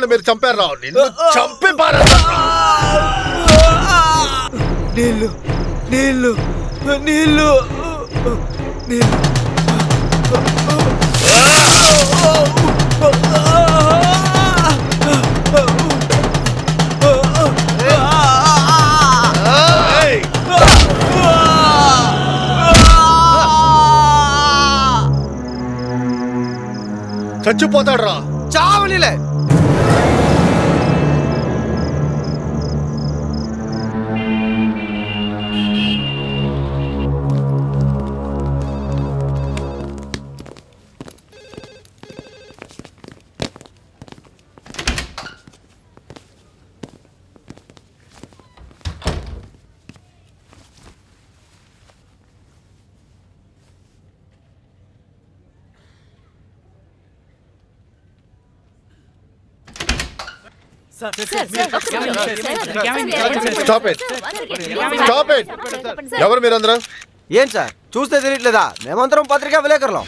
వాళ్ళని మీరు చంపారా నిన్ను చంపి పారేస్తాను. నీళ్ళు నీళ్ళు నీళ్ళు నీళ్ళు ఏయ్! చచ్చిపోతాడు రా చావనిలే స్టాప్ ఇట్ స్టాప్ ఇట్ ఎవరు మీరందరూ ఏం సార్ చూస్తే తెలియట్లేదా మేమందరం పత్రికా విలేకరులం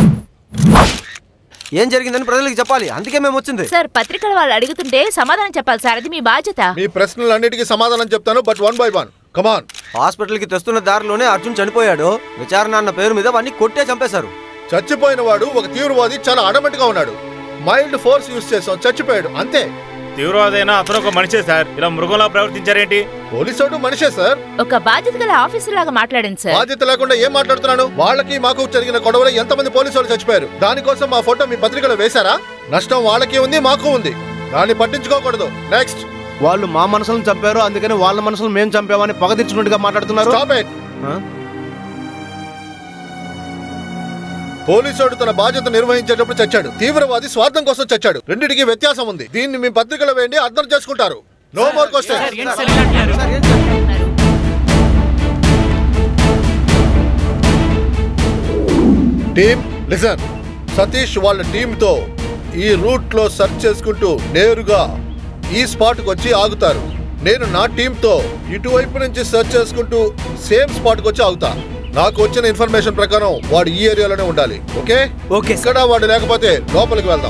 ఏం జరిగిందని ప్రజలకు చెప్పాలి అందుకే మేము వచ్చింది సార్ పత్రికల వాళ్ళు అడుగుతుంటే సమాధానం చెప్పాలి సార్ అది మీ బాధ్యత మీ ప్రశ్నలన్నిటికీ సమాధానం చెప్తాను but one by one come on హాస్పిటల్కి తెస్తున్న దారిలోనే అర్జున్ చనిపోయాడు విచారణ అన్న పేరు మీద వాడిని కొట్టే చంపేశారు చచ్చిపోయిన వాడు ఒక తీవ్రవాది చాలా అడమటిగా ఉన్నాడు మైల్డ్ ఫోర్స్ యూజ్ చేసాం చచ్చిపోయాడు అంతే తీవ్రవాదైనా అతను ఒక మనిషే సార్ ఇలా మృగంలా ప్రవర్తించారేంటి పోలీసోడు మనిషే సార్ ఒక బాధ్యత గల ఆఫీసర్ లాగా మాట్లాడండి సార్ బాధ్యత లేకుండా ఏం మాట్లాడుతున్నాను వాళ్ళకి మాకు జరిగిన గొడవలో ఎంతమంది పోలీసు వాళ్ళు చచ్చిపోయారు దానికోసం మా ఫోటో మీ పత్రికలో వేశారా నష్టం వాళ్ళకి ఉంది మాకు ఉంది దాన్ని పట్టించుకోకూడదు నెక్స్ట్ వాళ్ళు మా మనసులను చంపారు అందుకని వాళ్ళ మనసులు మేము చంపామని పగ తెచ్చుకున్నట్టుగా మాట్లాడుతున్నారు స్టాప్ ఇట్ ఆ? పోలీసోడు తన బాధ్యత నిర్వహించేటప్పుడు చచ్చాడు తీవ్రవాది స్వార్థం కోసం చచ్చాడు రెండిటికి వ్యత్యాసం ఉంది దీన్ని మీ పత్రికలో వేయండి అర్థం చేసుకుంటారు నో మోర్ క్వశ్చన్ సార్, ఏం సార్? టీమ్ లిసన్ సతీష్ వాళ్ళ టీమ్ తో ఈ రూట్ లో సెర్చ్ చేసుకుంటూ నేరుగా ఈ స్పాట్ కు వచ్చి ఆగుతారు నేను నా టీమ్ తో ఇటువైపు నుంచి సెర్చ్ చేసుకుంటూ సేమ్ స్పాట్ కు వచ్చి ఆగుతా నాకు వచ్చిన ఇన్ఫర్మేషన్ ప్రకారం వాడు ఈ ఏరియాలోనే ఉండాలి ఓకే ఓకే సార్. ఇక్కడ వాడు లేకపోతే లోపలికి వెళ్దాం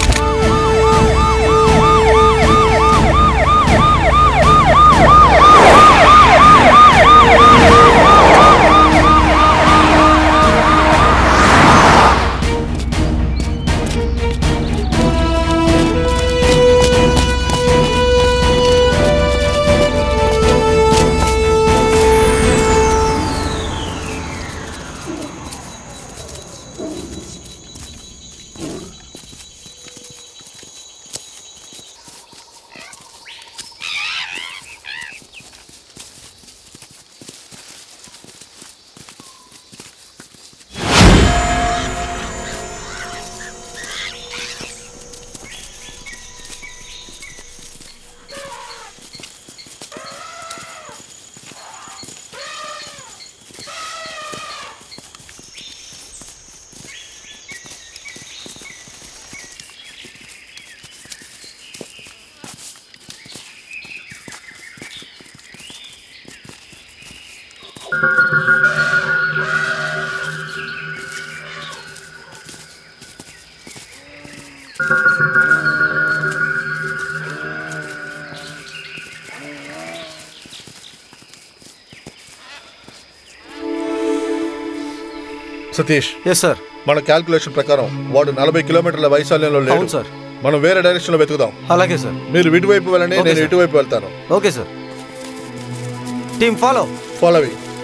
సతీష్ ఎస్ సార్ మన క్యాల్కులేషన్ ప్రకారం వాడు నలభై కిలోమీటర్ల వైశాల్యంలో లేడు అవును సార్ మనం వేరే డైరెక్షన్ లో వెతుకుదాం అలాగే సార్ మీరు ఇటువైపు వెళ్ళండి ఓకే, నేను సార్. ఇటువైపు వెళ్తాను okay sir team follow follow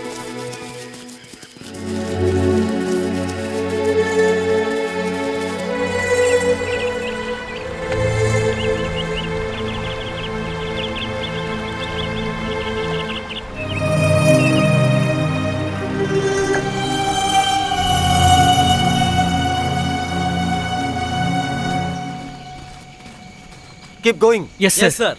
keep going yes sir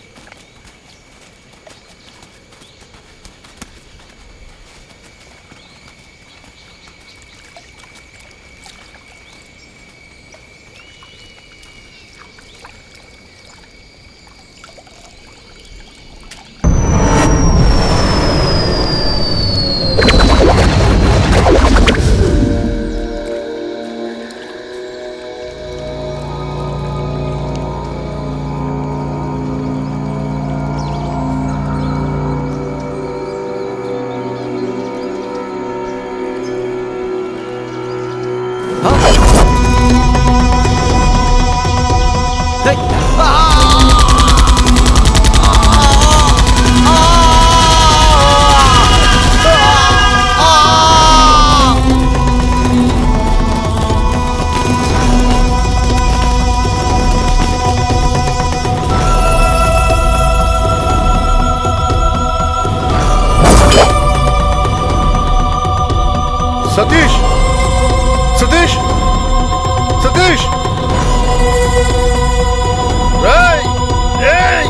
Satish Satish Satish రేయ్! ఏయ్!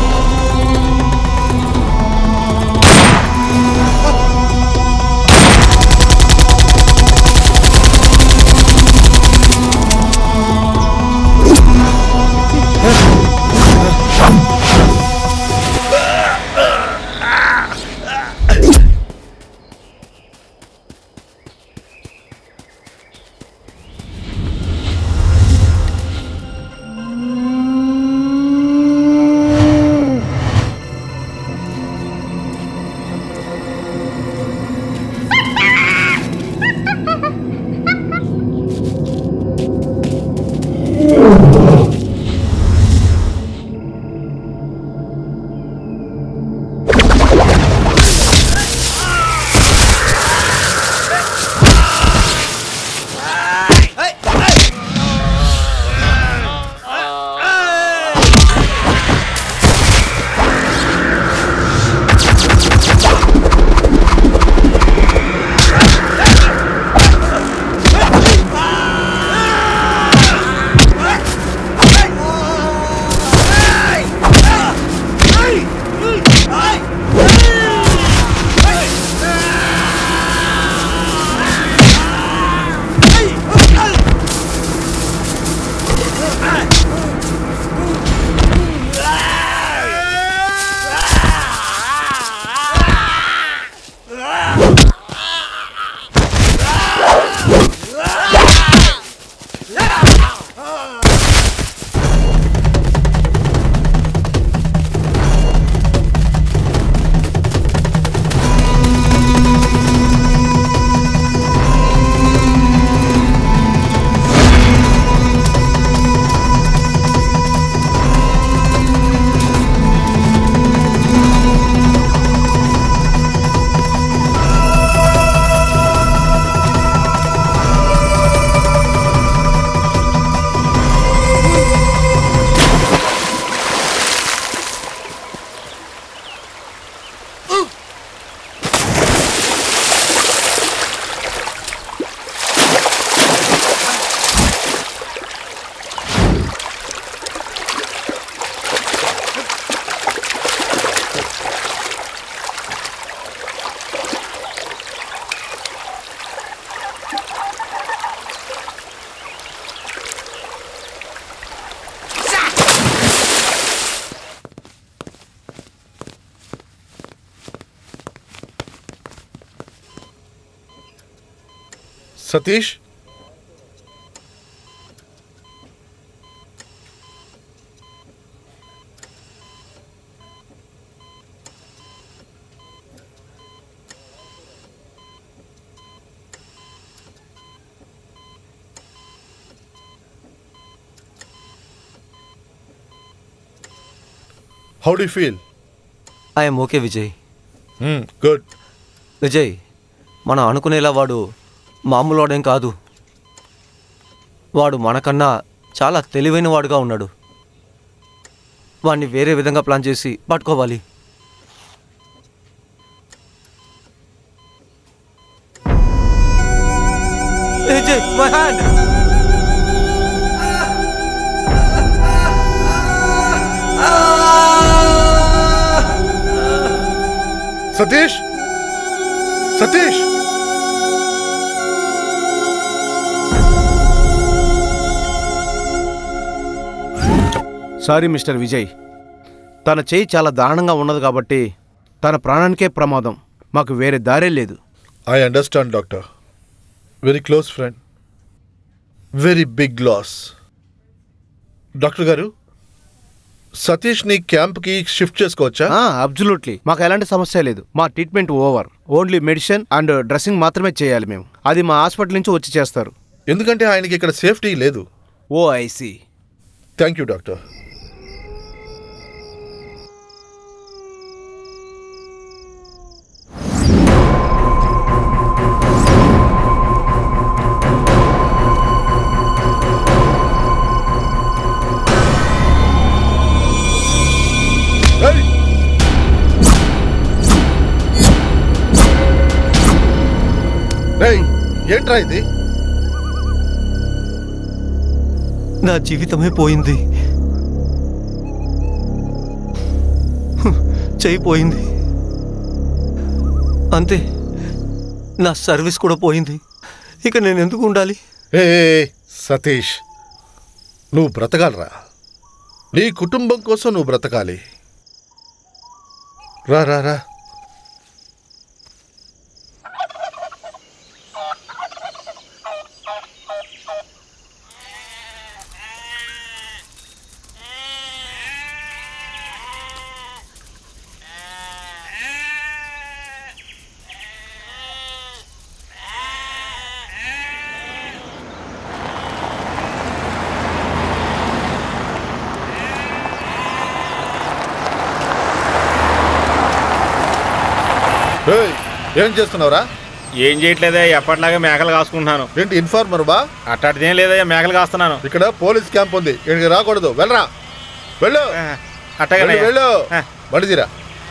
Satish how do feel I'm okay Vijay good Vijay మనం అనుకునేలా వాడు మామూలు వాడేం కాదు వాడు మనకన్నా చాలా తెలివైన వాడుగా ఉన్నాడు వాడిని వేరే విధంగా ప్లాన్ చేసి పట్టుకోవాలి Vijay my hand Satish Satish sorry mister Vijay తన చేయి చాలా దారుణంగా ఉన్నది కాబట్టి తన ప్రాణానికే ప్రమాదం మాకు వేరే దారే లేదు I understand doctor very close friend very big loss doctor గారు సతీష్ని క్యాంప్కి షిఫ్ట్ చేసుకోవచ్చా అబ్జల్యూట్లీ మాకు ఎలాంటి సమస్య లేదు మా treatment over only medicine and dressing మాత్రమే చేయాలి మేము అది మా హాస్పిటల్ నుంచి వచ్చి చేస్తారు ఎందుకంటే ఆయనకి ఇక్కడ సేఫ్టీ లేదు oh I see thank you doctor Hey! Hey! ఏంట్రా ఇది నా జీవితమే పోయింది హ్మ్, చెయ్యి పోయింది అంతే నా సర్వీస్ కూడా పోయింది ఇక నేను ఎందుకు ఉండాలి ఏ సతీష్ నువ్వు బ్రతకాలరా నీ కుటుంబం కోసం నువ్వు బ్రతకాలి రా రా రా ఏయ్, ఏం చేస్తున్నావురా ఏం చేయట్లేదా ఎప్పటిలాగా మేకలు కాసుకుంటున్నాను ఏంటి ఇన్ఫార్మర్ బా అట్టాడిదేం లేదా మేకలు కాస్తున్నాను ఇక్కడ పోలీస్ క్యాంప్ ఉంది ఇక్కడికి రాకూడదు వెళ్ళరా వెళ్ళు అట్టగా వెళ్ళు, వెళ్ళు బండిదీరా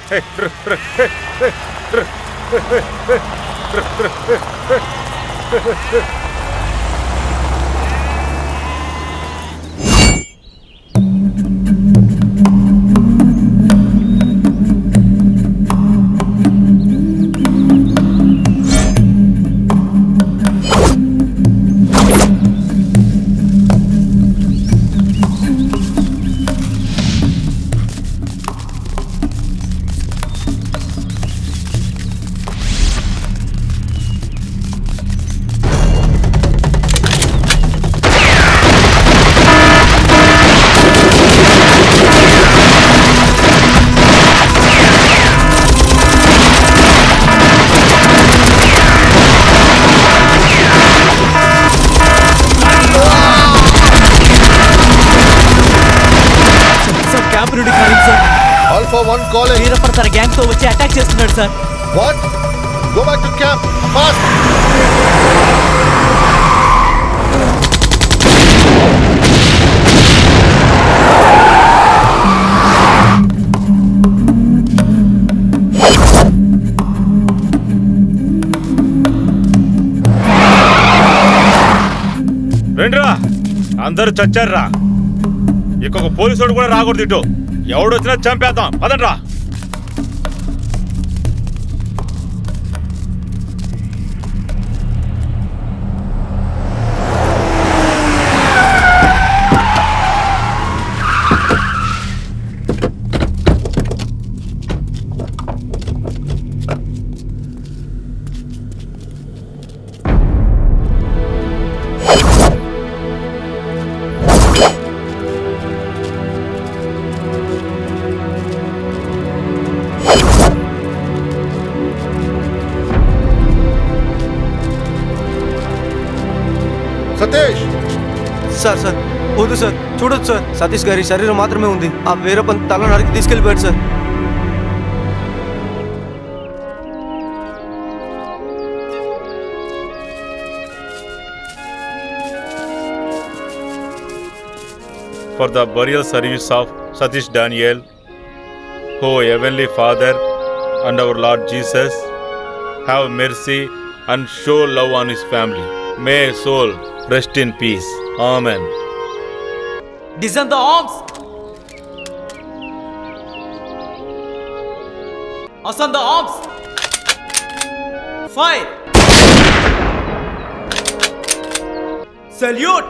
సార్ క్యాంప్ నుండి calling sir alpha one college Veerappan తన గ్యాంగ్ తో వచ్చి అటాక్ చేస్తున్నాడు sir what go back to camp fast రండిరా అందరూ చచ్చారురా ఇంకొక పోలీసు కూడా రాకూడదు ఇటు ఎవడొచ్చినా చంపేద్దాం పదండ్రా సతీష్ సార్ సార్ వద్దు సార్ చూడొచ్చు సార్ సతీష్ గారి శరీరం మాత్రమే ఉంది ఆ వీరప్పన్ తల నరికి తీసుకెళ్ళిపోయాడు sir for the burial service of Satish Daniel, O Heavenly Father and our Lord Jesus, have mercy and show love on his family. May his soul rest in peace. Amen. డిజన్ the arms అసన్ the arms fire salute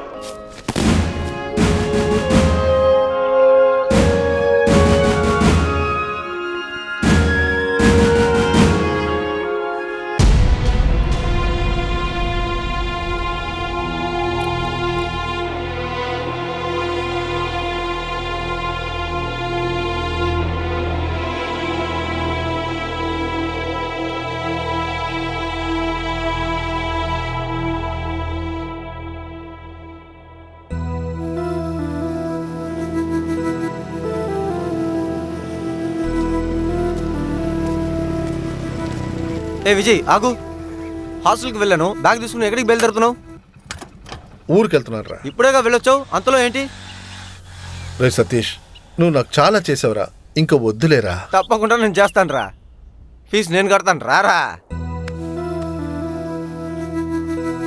ఏ విజయ్ ఆగు హాస్టల్కి వెళ్ళాను bag తీసుకుని ఎక్కడికి బయలుదేరుతున్నావు ఊరికి వెళ్తున్నాను రా ఇప్పుడేగా వెళ్ళొచ్చావు అంతలో ఏంటి రే సతీష్ నువ్వు నాకు చాలా చేసావురా ఇంకా వద్దులేరా తప్పకుండా నేను చేస్తాను రా ఫీజు నేను కడతాను రారా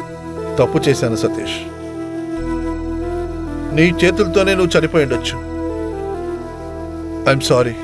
తప్పు చేశాను సతీష్ నీ చేతులతోనే నువ్వు చనిపోయి ఉండొచ్చు ఐఎమ్ సారీ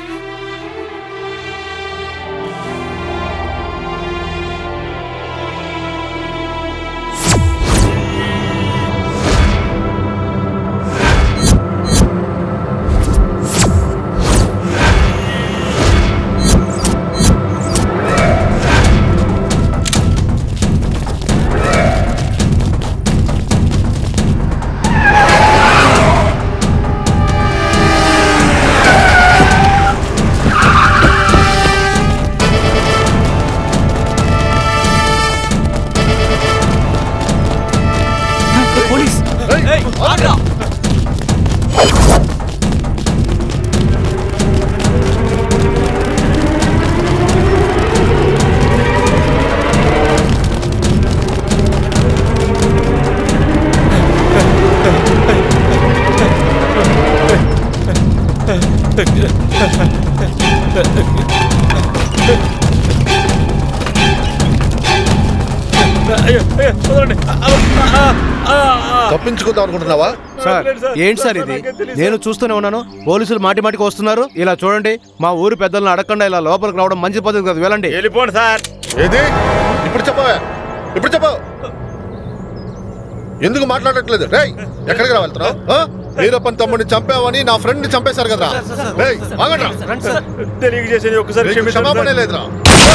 పోలీస్ ఏయ్, ఆగ్రా. అయ్యో, అయ్యో, వదలండి. ఆ, ఆ, ఆ, ఆ. తప్పించుకుందాం అనుకుంటున్నావా సార్ లేదు సార్. ఏంటి సార్ సార్, ఇది నాకేం తెలీదు నేను చూస్తూనే ఉన్నాను పోలీసులు మాటి మాటికి వస్తున్నారు ఇలా చూడండి మా ఊరి పెద్దలను అడగకుండా ఇలా లోపలికి రావడం మంచి పద్ధతి కాదు వెళ్ళండి వెళ్ళిపోండి సార్ ఏది ఇప్పుడు చెప్పవా ఇప్పుడు చెప్పవు ఎందుకు మాట్లాడట్లేదు రేయ్ ఎక్కడికి రా వెళ్తున్నావు ఆ? వీరప్పన్ తమ్ముడిని చంపావని నా ఫ్రెండ్ ని చంపేశారు కదా రేయ్ ఆగండ్రా. తెలియజేసేది ఒకసారి నీకు క్షమించండి క్షమాపణ సార్. లేదురా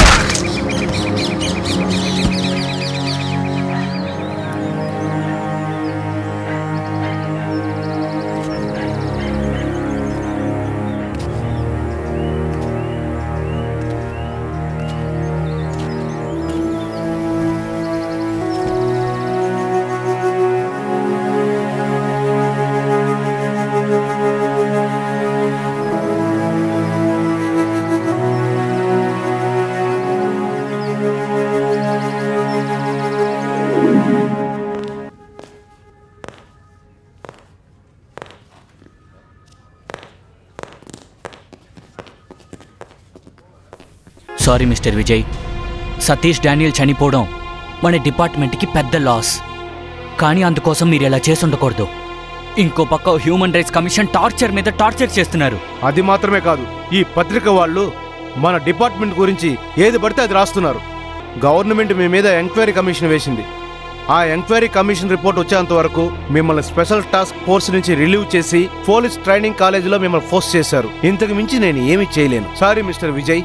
sorry mister Vijay Satish Daniel చనిపోవడం మన డిపార్ట్మెంట్కి పెద్ద లాస్ కానీ అందుకోసం మీరు ఇలా చేసి ఉండకూడదు ఇంకో పక్క హ్యూమన్ రైట్స్ కమిషన్ టార్చర్ మీద టార్చర్ చేస్తున్నారు అది మాత్రమే కాదు ఈ పత్రిక వాళ్ళు మన డిపార్ట్మెంట్ గురించి ఏది పడితే అది రాస్తున్నారు గవర్నమెంట్ మీ మీద ఎంక్వైరీ కమిషన్ వేసింది ఆ ఎంక్వైరీ కమిషన్ రిపోర్ట్ వచ్చేంత వరకు మిమ్మల్ని స్పెషల్ టాస్క్ ఫోర్స్ నుంచి రిలీవ్ చేసి పోలీస్ ట్రైనింగ్ కాలేజీలో మిమ్మల్ని ఫోర్స్ చేశారు ఇంతకు మించి నేను ఏమీ చేయలేను సారీ మిస్టర్ విజయ్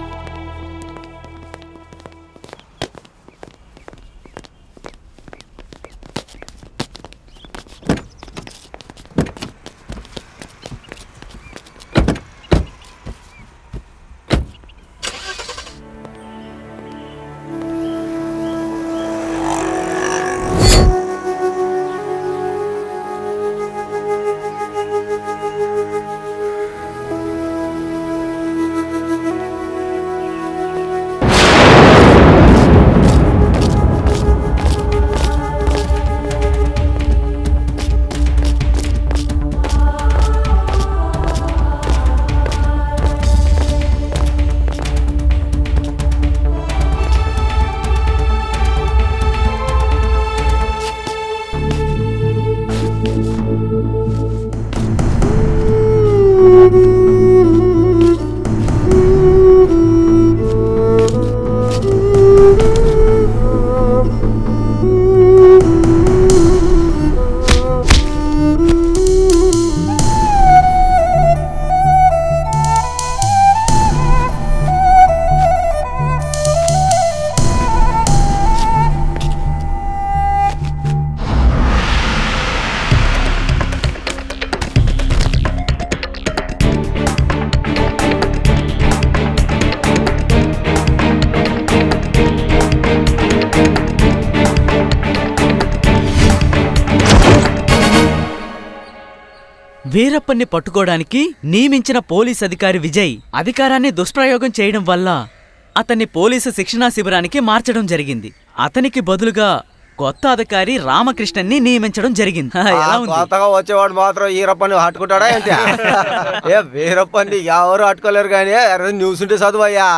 వీరప్పన్ని పట్టుకోవడానికి నియమించిన పోలీస్ అధికారి విజయ్ అధికారాన్ని దుష్ప్రయోగం చేయడం వల్ల అతన్ని పోలీసు శిక్షణా శిబిరానికి మార్చడం జరిగింది అతనికి బదులుగా కొత్త అధికారి రామకృష్ణన్ని నియమించడం జరిగింది హా, ఎలా ఆ ఉంది కొత్తగా వచ్చేవాడు మాత్రం ఈరప్పని హట్టుకుంటాడా ఏంటి ఏ వీరప్పని ఎవరు హట్టుకోలేరు కానీ న్యూస్ ఉంటే చదువయ్యా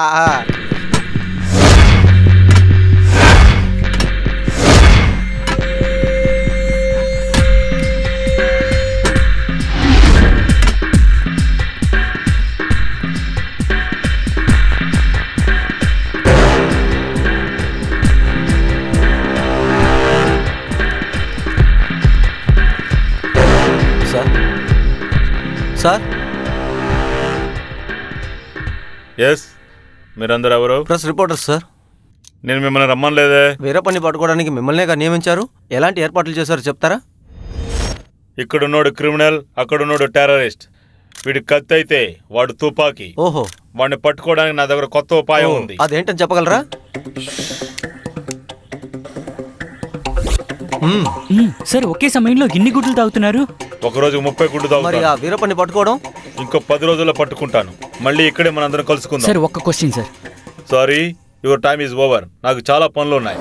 సార్ ఎస్ మీరందరూ ఎవరు ప్రెస్ రిపోర్టర్ సార్ నేను మిమ్మల్ని రమ్మనలేదే వేరే పని పట్టుకోవడానికి మిమ్మల్నేగా నియమించారు ఎలాంటి ఏర్పాట్లు చేశారో చెప్తారా ఇక్కడున్నోడు క్రిమినల్ అక్కడున్నోడు టెర్రరిస్ట్ వీడి కత్తి అయితే వాడు తుపాకీ ఓహో వాడిని పట్టుకోవడానికి నా దగ్గర కొత్త ఉపాయం ఉంది అదేంటని చెప్పగలరా మ్మ్. మ్మ్, సార్ ఒకే సమయంలో ఇన్ని గుడ్లు తాగుతున్నారు ఒక రోజు ముప్పై గుడ్డు మరి ఆ తాగుతాను వీరపని పట్టుకోవడం ఇంకో పది రోజుల్లో పట్టుకుంటాను మళ్ళీ ఇక్కడే మనందరం కలుసుకుందాం సార్ ఒక్క question sir sorry your time is over నాకు చాలా పనులు ఉన్నాయి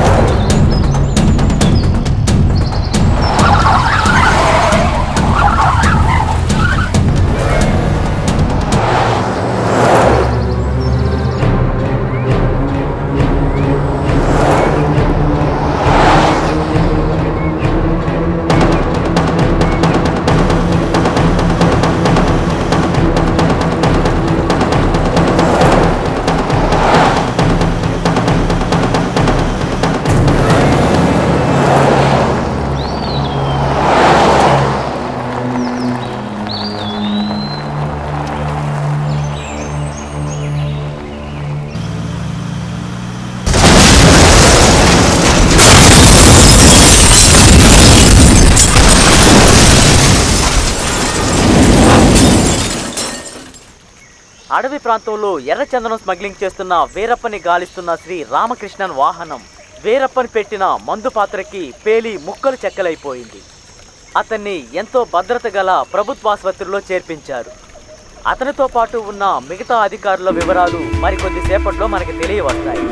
అడవి ప్రాంతంలో ఎర్రచందనం స్మగ్లింగ్ చేస్తున్న వీరప్పని గాలిస్తున్న శ్రీ రామకృష్ణన్ వాహనం వీరప్పని పెట్టిన మందు పాత్రకి పేలి ముక్కలు చెక్కలైపోయింది అతన్ని ఎంతో భద్రత గల ప్రభుత్వాసుపత్రిలో చేర్పించారు అతనితో పాటు ఉన్న మిగతా అధికారుల వివరాలు మరికొద్ది సేపట్లో మనకి తెలియవస్తాయి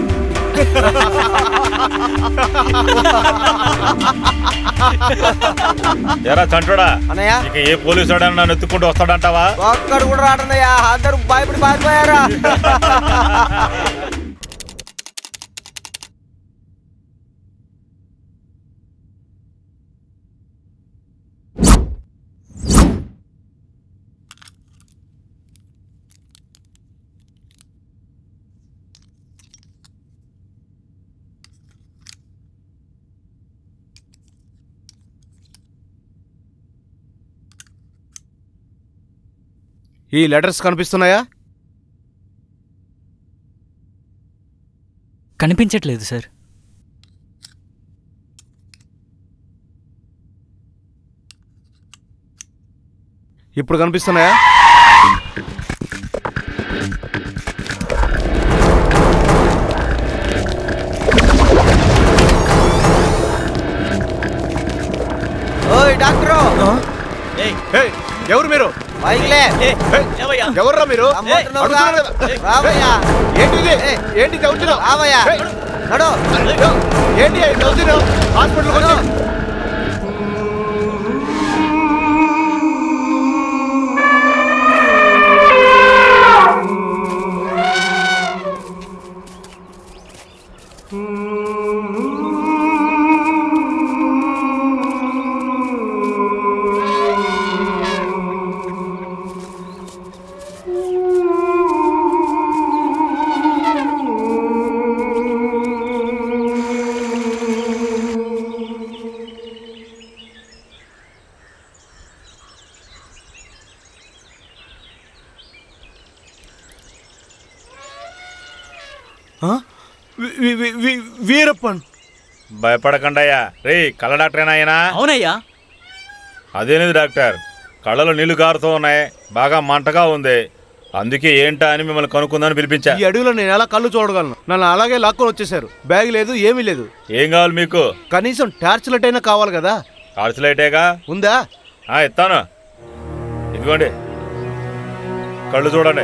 ఎరా చంటుడా అన్నయ్య ఇక ఏ పోలీసు వాడైనా నన్ను ఎత్తుకుంటూ వస్తాడంటావా ఒక్కడు కూడా రాడన్నయ్యా అందరూ భయపడి పారిపోయారా ఈ లెటర్స్ కనిపిస్తున్నాయా కనిపించట్లేదు సార్ ఇప్పుడు కనిపిస్తున్నాయా ఓయ్ డాక్టరు ఏయ్, ఎవరు మీరు పైకిలే ఏయ్, ఎవర్రా మీరు రమ్మంటున్నావుగా? అడుగుతున్నాను కదా. రావయ్యా. ఏయ్, ఏంటిది ఏంటి చదువుతున్నావు రావయ్యా. నడు ఏంటి చదువుతున్నావు హాస్పిటల్కి వచ్చి వి- వి- వి- వి- వీరప్పన్ భయపడకండయ్యా రే కళ్ళ డాక్టరేనా ఆయన అవునయ్యా అదేనిది డాక్టర్ కళ్ళలో నీళ్లు కారుతూ ఉన్నాయి బాగా మంటగా ఉంది అందుకే ఏంటా అని మిమ్మల్ని కనుక్కుందని పిలిపించా ఈ అడవిలో నేను ఎలా కళ్ళు చూడగలను నన్ను అలాగే లాక్కొని వచ్చేసారు బ్యాగ్ లేదు ఏమీ లేదు ఏం కావాలి మీకు కనీసం టార్చ్ లైట్ అయినా కావాలి కదా టార్చ్ లైటేగా ఉందా ఆ, ఇస్తాను ఇదిగోండి కళ్ళు చూడండి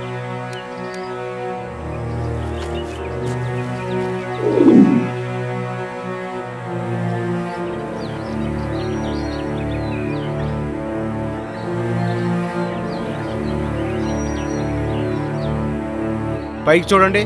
పైకి చూడండి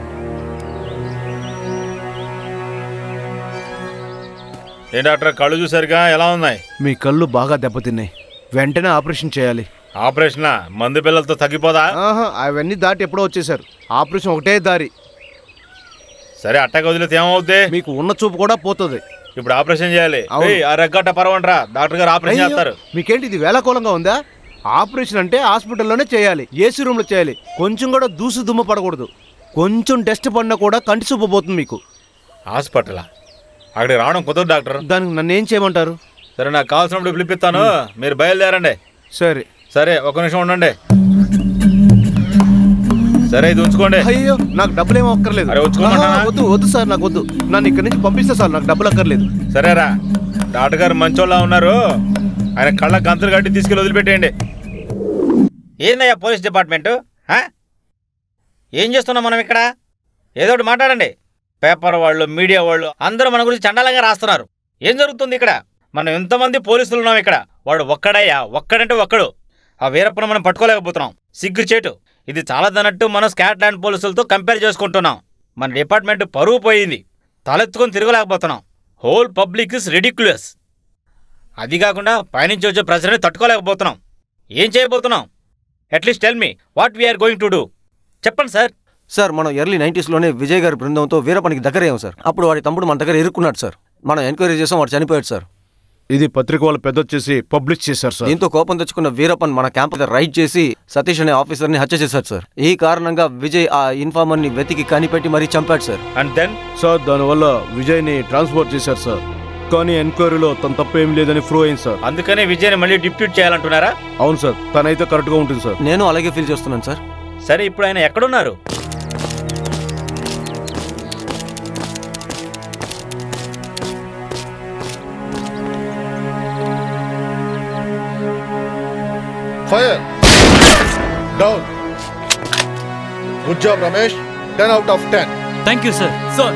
ఏం డాక్టర్ కళ్ళు చూసారుగా ఎలా ఉన్నాయి మీ కళ్ళు బాగా దెబ్బతిన్నాయి వెంటనే ఆపరేషన్ చేయాలి ఆపరేషన్ మందు పిల్లలతో తగ్గిపోదా ఆహా అవన్నీ దాటి ఎప్పుడో వచ్చేసారు ఆపరేషన్ ఒకటే దారి సరే అట్టగా వదిలేతే ఏమవుద్ది మీకు ఉన్న చూపు కూడా పోతుంది ఇప్పుడు ఆపరేషన్ చేయాలి అవును. ఏయ్, ఆ రెగ్గట్ట పరవంట్రా డాక్టర్ గారు ఆపరేషన్ అయ్యో, చేస్తారు మీకేంటి ఇది వేళకోళంగా ఉందా ఆపరేషన్ అంటే హాస్పిటల్లోనే చేయాలి ఏసీ రూమ్లో చేయాలి కొంచెం కూడా దూసు దుమ్ము పడకూడదు కొంచెం డస్ట్ పడినా కూడా కంటి చూపు పోతుంది మీకు హాస్పిటలా అక్కడికి రావడం కుదరదు డాక్టర్ దానికి నన్ను ఏం చేయమంటారు సరే నాకు కావాల్సినప్పుడు పిలిపిస్తాను మీరు బయలుదేరండి సరే సరే ఒక నిమిషం ఉండండి సరే ఇది ఉంచుకోండి అయ్యో నాకు డబ్బులు ఏమో అక్కర్లేదు అరే, ఉంచుకోమంటావా? ఆహా, వద్దు వద్దు సార్ నాకు వద్దు నన్ను ఇక్కడి నుంచి పంపిస్తే సార్ నాకు డబ్బులు అక్కర్లేదు సరేరా డాక్టర్ గారు మంచోళ్ళ ఉన్నారు ఆయన కళ్ళ గంతులు కట్టి తీసుకెళ్ళి వదిలిపెట్టేయండి ఏందయ్యా పోలీస్ డిపార్ట్మెంటు హా? ఏం చేస్తున్నాం మనం ఇక్కడ ఏదో ఒకటి మాట్లాడండి పేపర్ వాళ్ళు మీడియా వాళ్ళు అందరూ మన గురించి చండాలంగా రాస్తున్నారు ఏం జరుగుతుంది ఇక్కడ మనం ఎంతమంది పోలీసులు ఉన్నాం ఇక్కడ వాడు ఒక్కడయ్యా ఒక్కడంటే ఒక్కడు ఆ వీరప్పను మనం పట్టుకోలేకపోతున్నాం సిగ్గు చేటు ఇది చాలదన్నట్టు మనం స్కాట్లాండ్ పోలీసులతో కంపేర్ చేసుకుంటున్నాం మన డిపార్ట్మెంట్ పరువు పోయింది తలెత్తుకొని తిరగలేకపోతున్నాం హోల్ పబ్లిక్ ఇస్ రెడిక్యులస్ అది కాకుండా పైనుంచి వచ్చే ప్రెషర్ని తట్టుకోలేకపోతున్నాం ఏం చేయబోతున్నాం at least tell me what we're going to do చెప్పండి సార్ సార్ మనం ఎర్లీ నైంటీస్లోనే విజయ్ గారి బృందంతో వీరప్పనికి దగ్గరయ్యాం సార్ అప్పుడు వాడి తమ్ముడు మన దగ్గర ఇరుక్కున్నాడు సార్ మనం ఎంక్వైరీ చేసాం వాడు చనిపోయాడు సార్ ఇది పత్రిక వాళ్ళు పెద్ద వచ్చేసి పబ్లిష్ చేశారు సార్ దీంతో కోపం తెచ్చుకున్న వీరప్పన్ మన క్యాంప్ దగ్గర రైడ్ చేసి సతీష్ అనే ఆఫీసర్ని హత్య చేశారు సార్ ఈ కారణంగా విజయ్ ఆ ఇన్ఫార్మర్ని వెతికి కనిపెట్టి మరీ చంపాడు సార్ అండ్ దెన్ సార్ దానివల్ల విజయ్ని ట్రాన్స్పోర్ట్ చేశారు సార్ కానీ ఎంక్వైరీలో తన తప్పు ఏం లేదని ప్రూవ్ అయింది సార్ అందుకనే విజయ్ని మళ్ళీ డిప్యూట్ చేయాలంటున్నారా అవును సార్ తనైతే కరెక్ట్గా ఉంటుంది సార్ నేను అలాగే ఫీల్ చేస్తున్నాను సార్ సరే ఇప్పుడు ఆయన ఎక్కడున్నారు fire down good job Ramesh ten out of ten thank you sir sir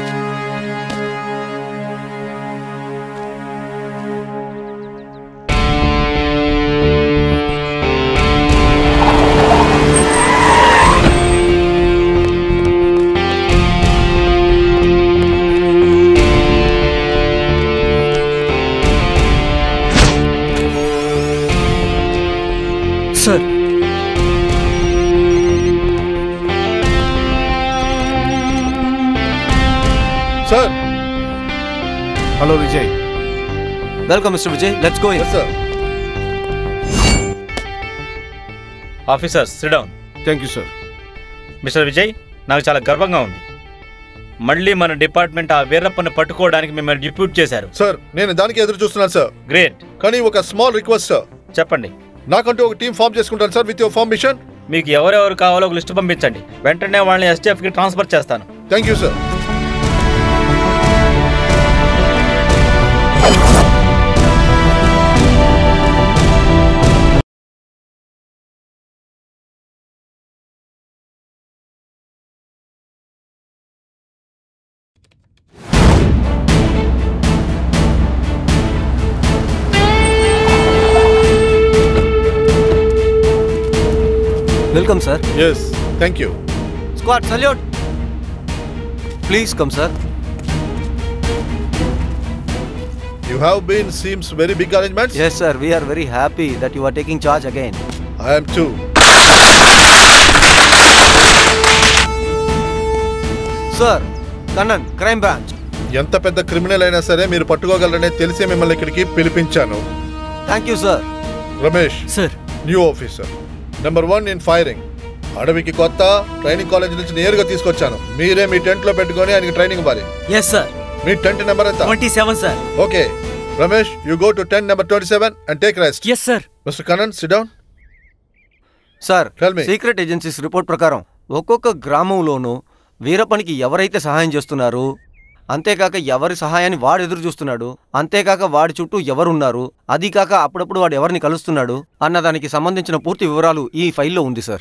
sir sir hello Vijay welcome mister Vijay let's go yes sir officer sit down thank you sir mister Vijay నాకు చాలా గర్వంగా ఉంది మళ్ళీ మన డిపార్ట్మెంట్ ఆ వీరప్పని పట్టుకోవడానికి మిమ్మల్ని డిప్యూట్ చేశారు సార్ నేను దానికి ఎదురు చూస్తున్నాను సార్ గ్రేట్ కానీ ఒక స్మాల్ రిక్వెస్ట్ సార్ చెప్పండి నాకంటూ ఒక టీం ఫామ్ చేసుకుంటాను sir with your permission మీకు ఎవరెవరు కావాలో ఒక లిస్ట్ పంపించండి వెంటనే వాళ్ళని ఎస్టీఎఫ్కి ట్రాన్స్ఫర్ చేస్తాను thank you sir welcome sir yes thank you squad salute please come sir you have been seems very big arrangements yes sir we're very happy that you are taking charge again I'm too sir Kannan crime branch ఎంత పెద్ద criminal అయినా సరే మీరు పట్టుకోగలరనే తెలిసే మిమ్మల్ని ఇక్కడికి పిలిపించాను thank you sir Ramesh sir new officer number one in firing అడవికి కొత్త ట్రైనింగ్ కాలేజ్ నుంచి నేరుగా తీసుకొచ్చాను మీరే మీ టెంట్ లో పెట్టుకొని ఆయనకి ట్రైనింగ్ ఇవ్వాలి ఎస్ సార్ మీ టెంట్ నెంబర్ ఎంత twenty seven sir okay Ramesh you go to tent number twenty seven and take rest yes sir mister Kanan sit down sir Tell me. Secret agencies report ప్రకారం ఒక్కొక్క గ్రామంలోనూ వీరప్పనికి ఎవరైతే సహాయం చేస్తున్నారు అంతేకాక ఎవరి సహాయాన్ని వాడు ఎదురు చూస్తున్నాడు అంతేకాక వాడి చుట్టూ ఎవరున్నారు అది కాక అప్పుడప్పుడు వాడు ఎవరిని కలుస్తున్నాడు అన్న దానికి సంబంధించిన పూర్తి వివరాలు ఈ ఫైల్లో ఉంది సార్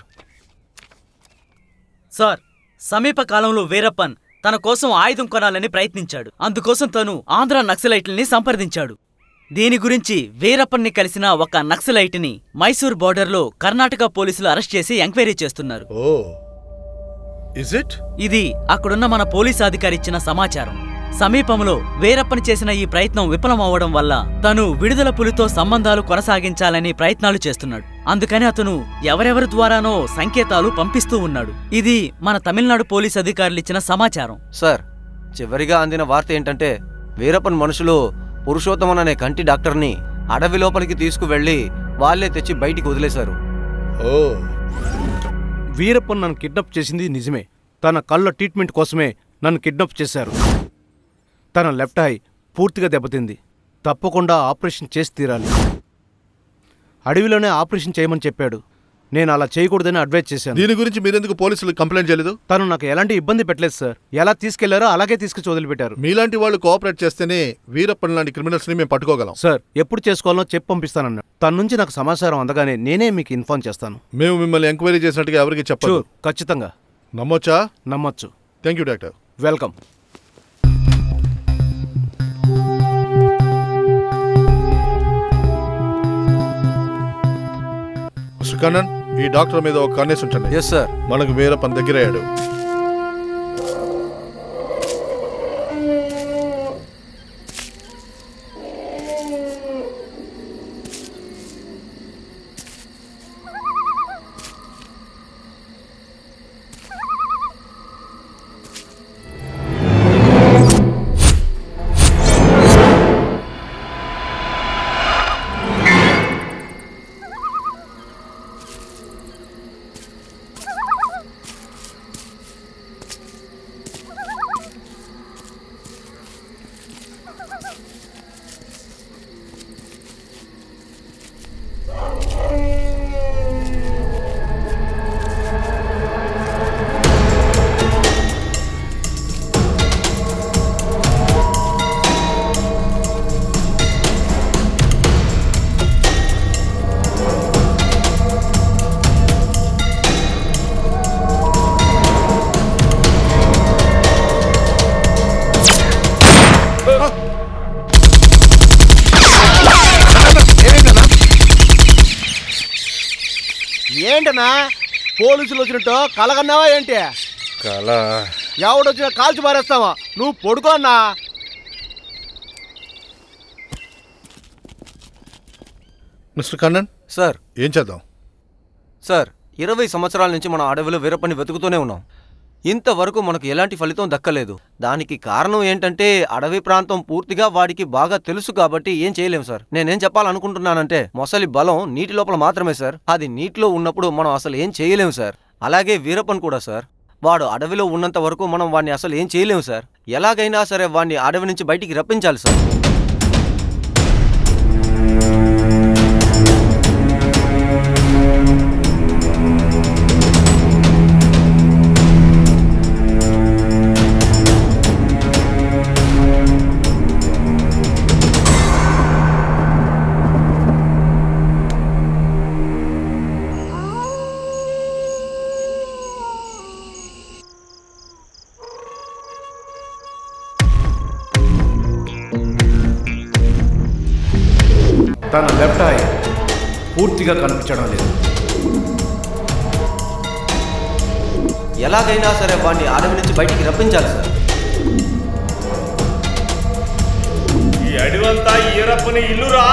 సార్ సమీప కాలంలో వీరప్పన్ తన కోసం ఆయుధం కొనాలని ప్రయత్నించాడు అందుకోసం తను ఆంధ్ర నక్సలైట్లని సంప్రదించాడు దీని గురించి వీరప్పన్ని కలిసిన ఒక నక్సలైట్ని మైసూర్ బోర్డర్లో కర్ణాటక పోలీసులు అరెస్ట్ చేసి ఎంక్వైరీ చేస్తున్నారు ఓ ఇస్ ఇట్ ఇది అక్కడున్న మన పోలీస్ అధికారి ఇచ్చిన సమాచారం సమీపంలో వీరప్పని చేసిన ఈ ప్రయత్నం విఫలమవ్వడం వల్ల తను విడుదల పులితో సంబంధాలు కొనసాగించాలని ప్రయత్నాలు చేస్తున్నాడు అందుకని అతను ఎవరెవరి ద్వారానో సంకేతాలు పంపిస్తూ ఉన్నాడు ఇది మన తమిళనాడు పోలీస్ అధికారులు ఇచ్చిన సమాచారం సార్ చివరిగా అందిన వార్త ఏంటంటే వీరప్పన్ మనుషులు పురుషోత్తమన్ అనే కంటి డాక్టర్ని అడవి లోపలికి తీసుకువెళ్లి వాళ్ళే తెచ్చి బయటికి వదిలేశారు ఓ వీరప్పన్ నన్ను కిడ్నాప్ చేసింది నిజమే తన కళ్ళ ట్రీట్మెంట్ కోసమే నన్ను కిడ్నాప్ చేశారు తన లెఫ్ట్ ఐ పూర్తిగా దెబ్బతింది తప్పకుండా ఆపరేషన్ చేసి తీరాలి అడవిలోనే ఆపరేషన్ చేయమని చెప్పాడు నేను అలా చేయకూడదని అడ్వైజ్ చేశాను దీని గురించి మీరెందుకు పోలీసులకు కంప్లైంట్ చేయలేదు తను నాకు ఎలాంటి ఇబ్బంది పెట్టలేదు సార్ ఎలా తీసుకెళ్లారో అలాగే తీసుకొచ్చి వదిలిపెట్టారు మీలాంటి వాళ్ళు కోఆపరేట్ చేస్తేనే వీరప్పన్ లాంటి క్రిమినల్స్ ని మేము పట్టుకోగలం సార్ ఎప్పుడు చేసుకోవాలో చెప్పి పంపిస్తానన్నాడు తన నుంచి నాకు సమాచారం అందగానే నేనే మీకు ఇన్ఫార్మ్ చేస్తాను మేము మిమ్మల్ని ఎంక్వైరీ చేసినట్టుగా ఎవరికి చెప్పదు షూర్ ఖచ్చితంగా నమ్మొచ్చా నమ్మొచ్చు thank you doctor welcome mister Kannan ఈ డాక్టర్ మీద ఒక కన్నేసి ఉంచండి ఎస్ సార్ మనకు వీరప్పన్ దగ్గర అయ్యాడు ఏంటన్నా పోలీసులు వచ్చినట్టు కలగన్నావా ఏంటి కళ ఎవడొచ్చినా కాల్చి మారేస్తావా నువ్వు పడుకో అన్నా మిస్టర్ కన్నన్ సార్ ఏం చేద్దాం సార్ ఇరవై సంవత్సరాల నుంచి మనం అడవిలో వీరప్పని వెతుకుతూనే ఉన్నాం ఇంతవరకు మనకు ఎలాంటి ఫలితం దక్కలేదు దానికి కారణం ఏంటంటే అడవి ప్రాంతం పూర్తిగా వాడికి బాగా తెలుసు కాబట్టి ఏం చేయలేం సార్ నేనేం చెప్పాలనుకుంటున్నానంటే మొసలి బలం నీటి లోపల మాత్రమే సార్ అది నీటిలో ఉన్నప్పుడు మనం అసలు ఏం చేయలేం సార్ అలాగే వీరప్పన్ కూడా సార్ వాడు అడవిలో ఉన్నంత వరకు మనం వాడిని అసలు ఏం చేయలేం సార్ ఎలాగైనా సరే వాడిని అడవి నుంచి బయటికి రప్పించాలి సార్ తన లెఫ్ట్ ఐ పూర్తిగా కనిపించడం లేదు ఎలాగైనా సరే వాడిని అడవి నుంచి బయటికి రప్పించాలి సార్ ఈ అడివంతా ఈరప్పని ఇల్లురా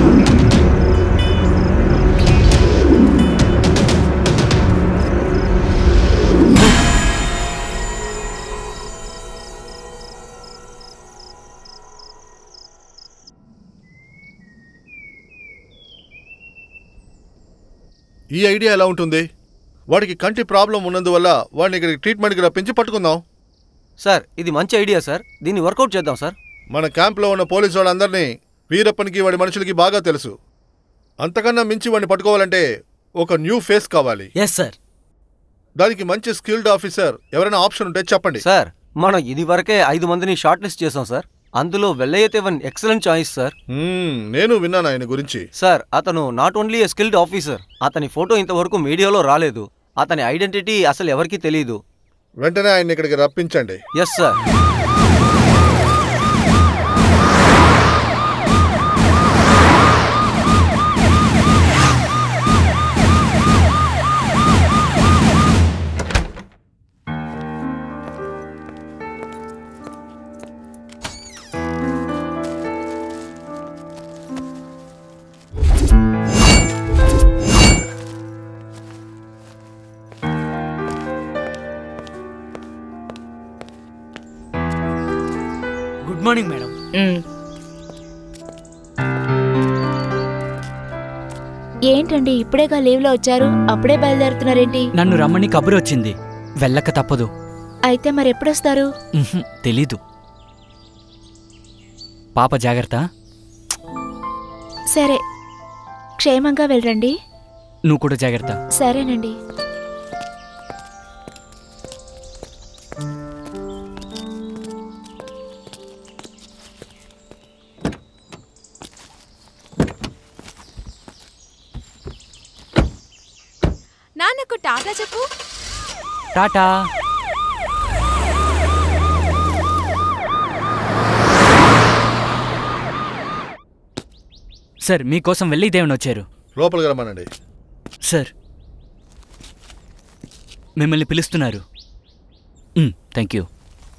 ఈ ఐడియా ఎలా ఉంటుంది వాడికి కంటి ప్రాబ్లం ఉన్నందువల్ల వాడిని ఇక్కడికి ట్రీట్మెంట్కి రప్పించి పట్టుకుందాం సార్ ఇది మంచి ఐడియా సార్ దీన్ని వర్కౌట్ చేద్దాం సార్ మన క్యాంప్లో ఉన్న పోలీసు వాళ్ళందరినీ వీరప్పనికి వాడి మనుషులకి బాగా తెలుసు అంతకన్నా మించి వాడిని పట్టుకోవాలంటే ఒక న్యూ ఫేస్ కావాలి ఎస్ సార్ దానికి మంచి స్కిల్డ్ ఆఫీసర్ ఎవరైనా ఆప్షన్ ఉంటే చెప్పండి సార్ మనం ఇది వరకే ఐదు మందిని షార్ట్ లిస్ట్ చేసాం సార్ అందులో వెల్లయ్యతే వన్ ఎక్సలెంట్ చాయిస్ సార్ మ్మ్, నేను విన్నాను ఆయన గురించి సార్ అతను not only a skilled officer అతని ఫోటో ఇంతవరకు మీడియాలో రాలేదు అతని ఐడెంటిటీ అసలు ఎవరికీ తెలియదు వెంటనే ఆయన ఇక్కడికి రప్పించండి yes sir good morning madam ఏంటండి ఇప్పుడేగా లీవ్లో వచ్చారు అప్పుడే బయలుదేరుతున్నారేంటి నన్ను రమ్మని కబురు వచ్చింది వెళ్ళక తప్పదు అయితే మరి ఎప్పుడొస్తారు ఉహుం, తెలీదు పాప జాగ్రత్త సరే క్షేమంగా వెళ్ళండి నువ్వు కూడా జాగ్రత్త సరేనండి నాన్నకు టాటా చెప్పు టాటా సార్ మీకోసం వెళ్ళి దేవుని వచ్చారు లోపలికి రమ్మనండి సార్ మిమ్మల్ని పిలుస్తున్నారు థ్యాంక్ యూ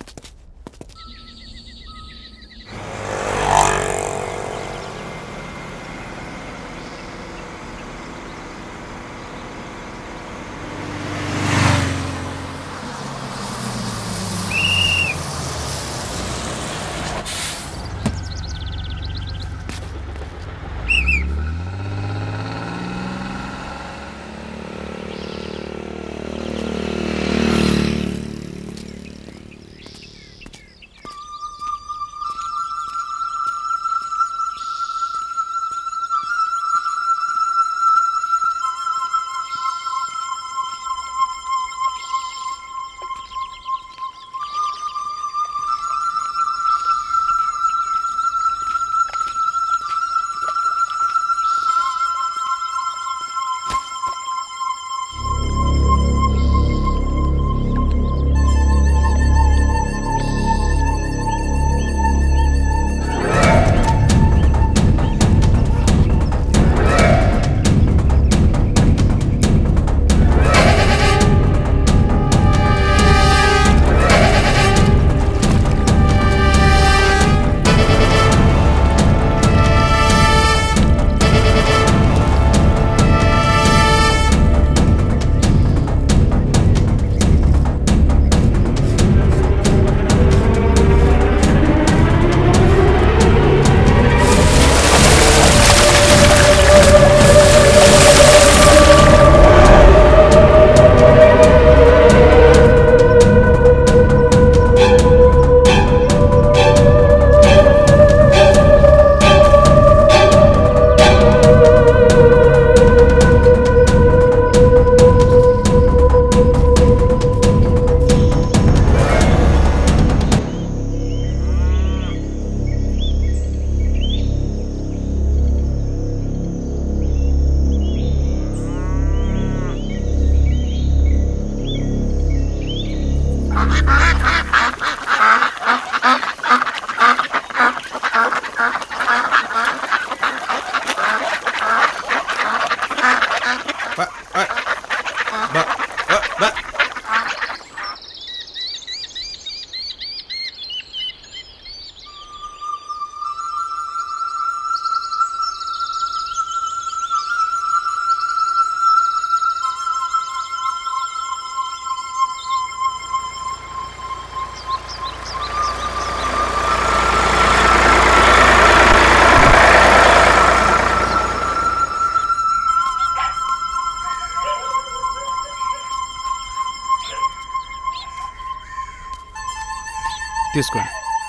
తీసుకోండి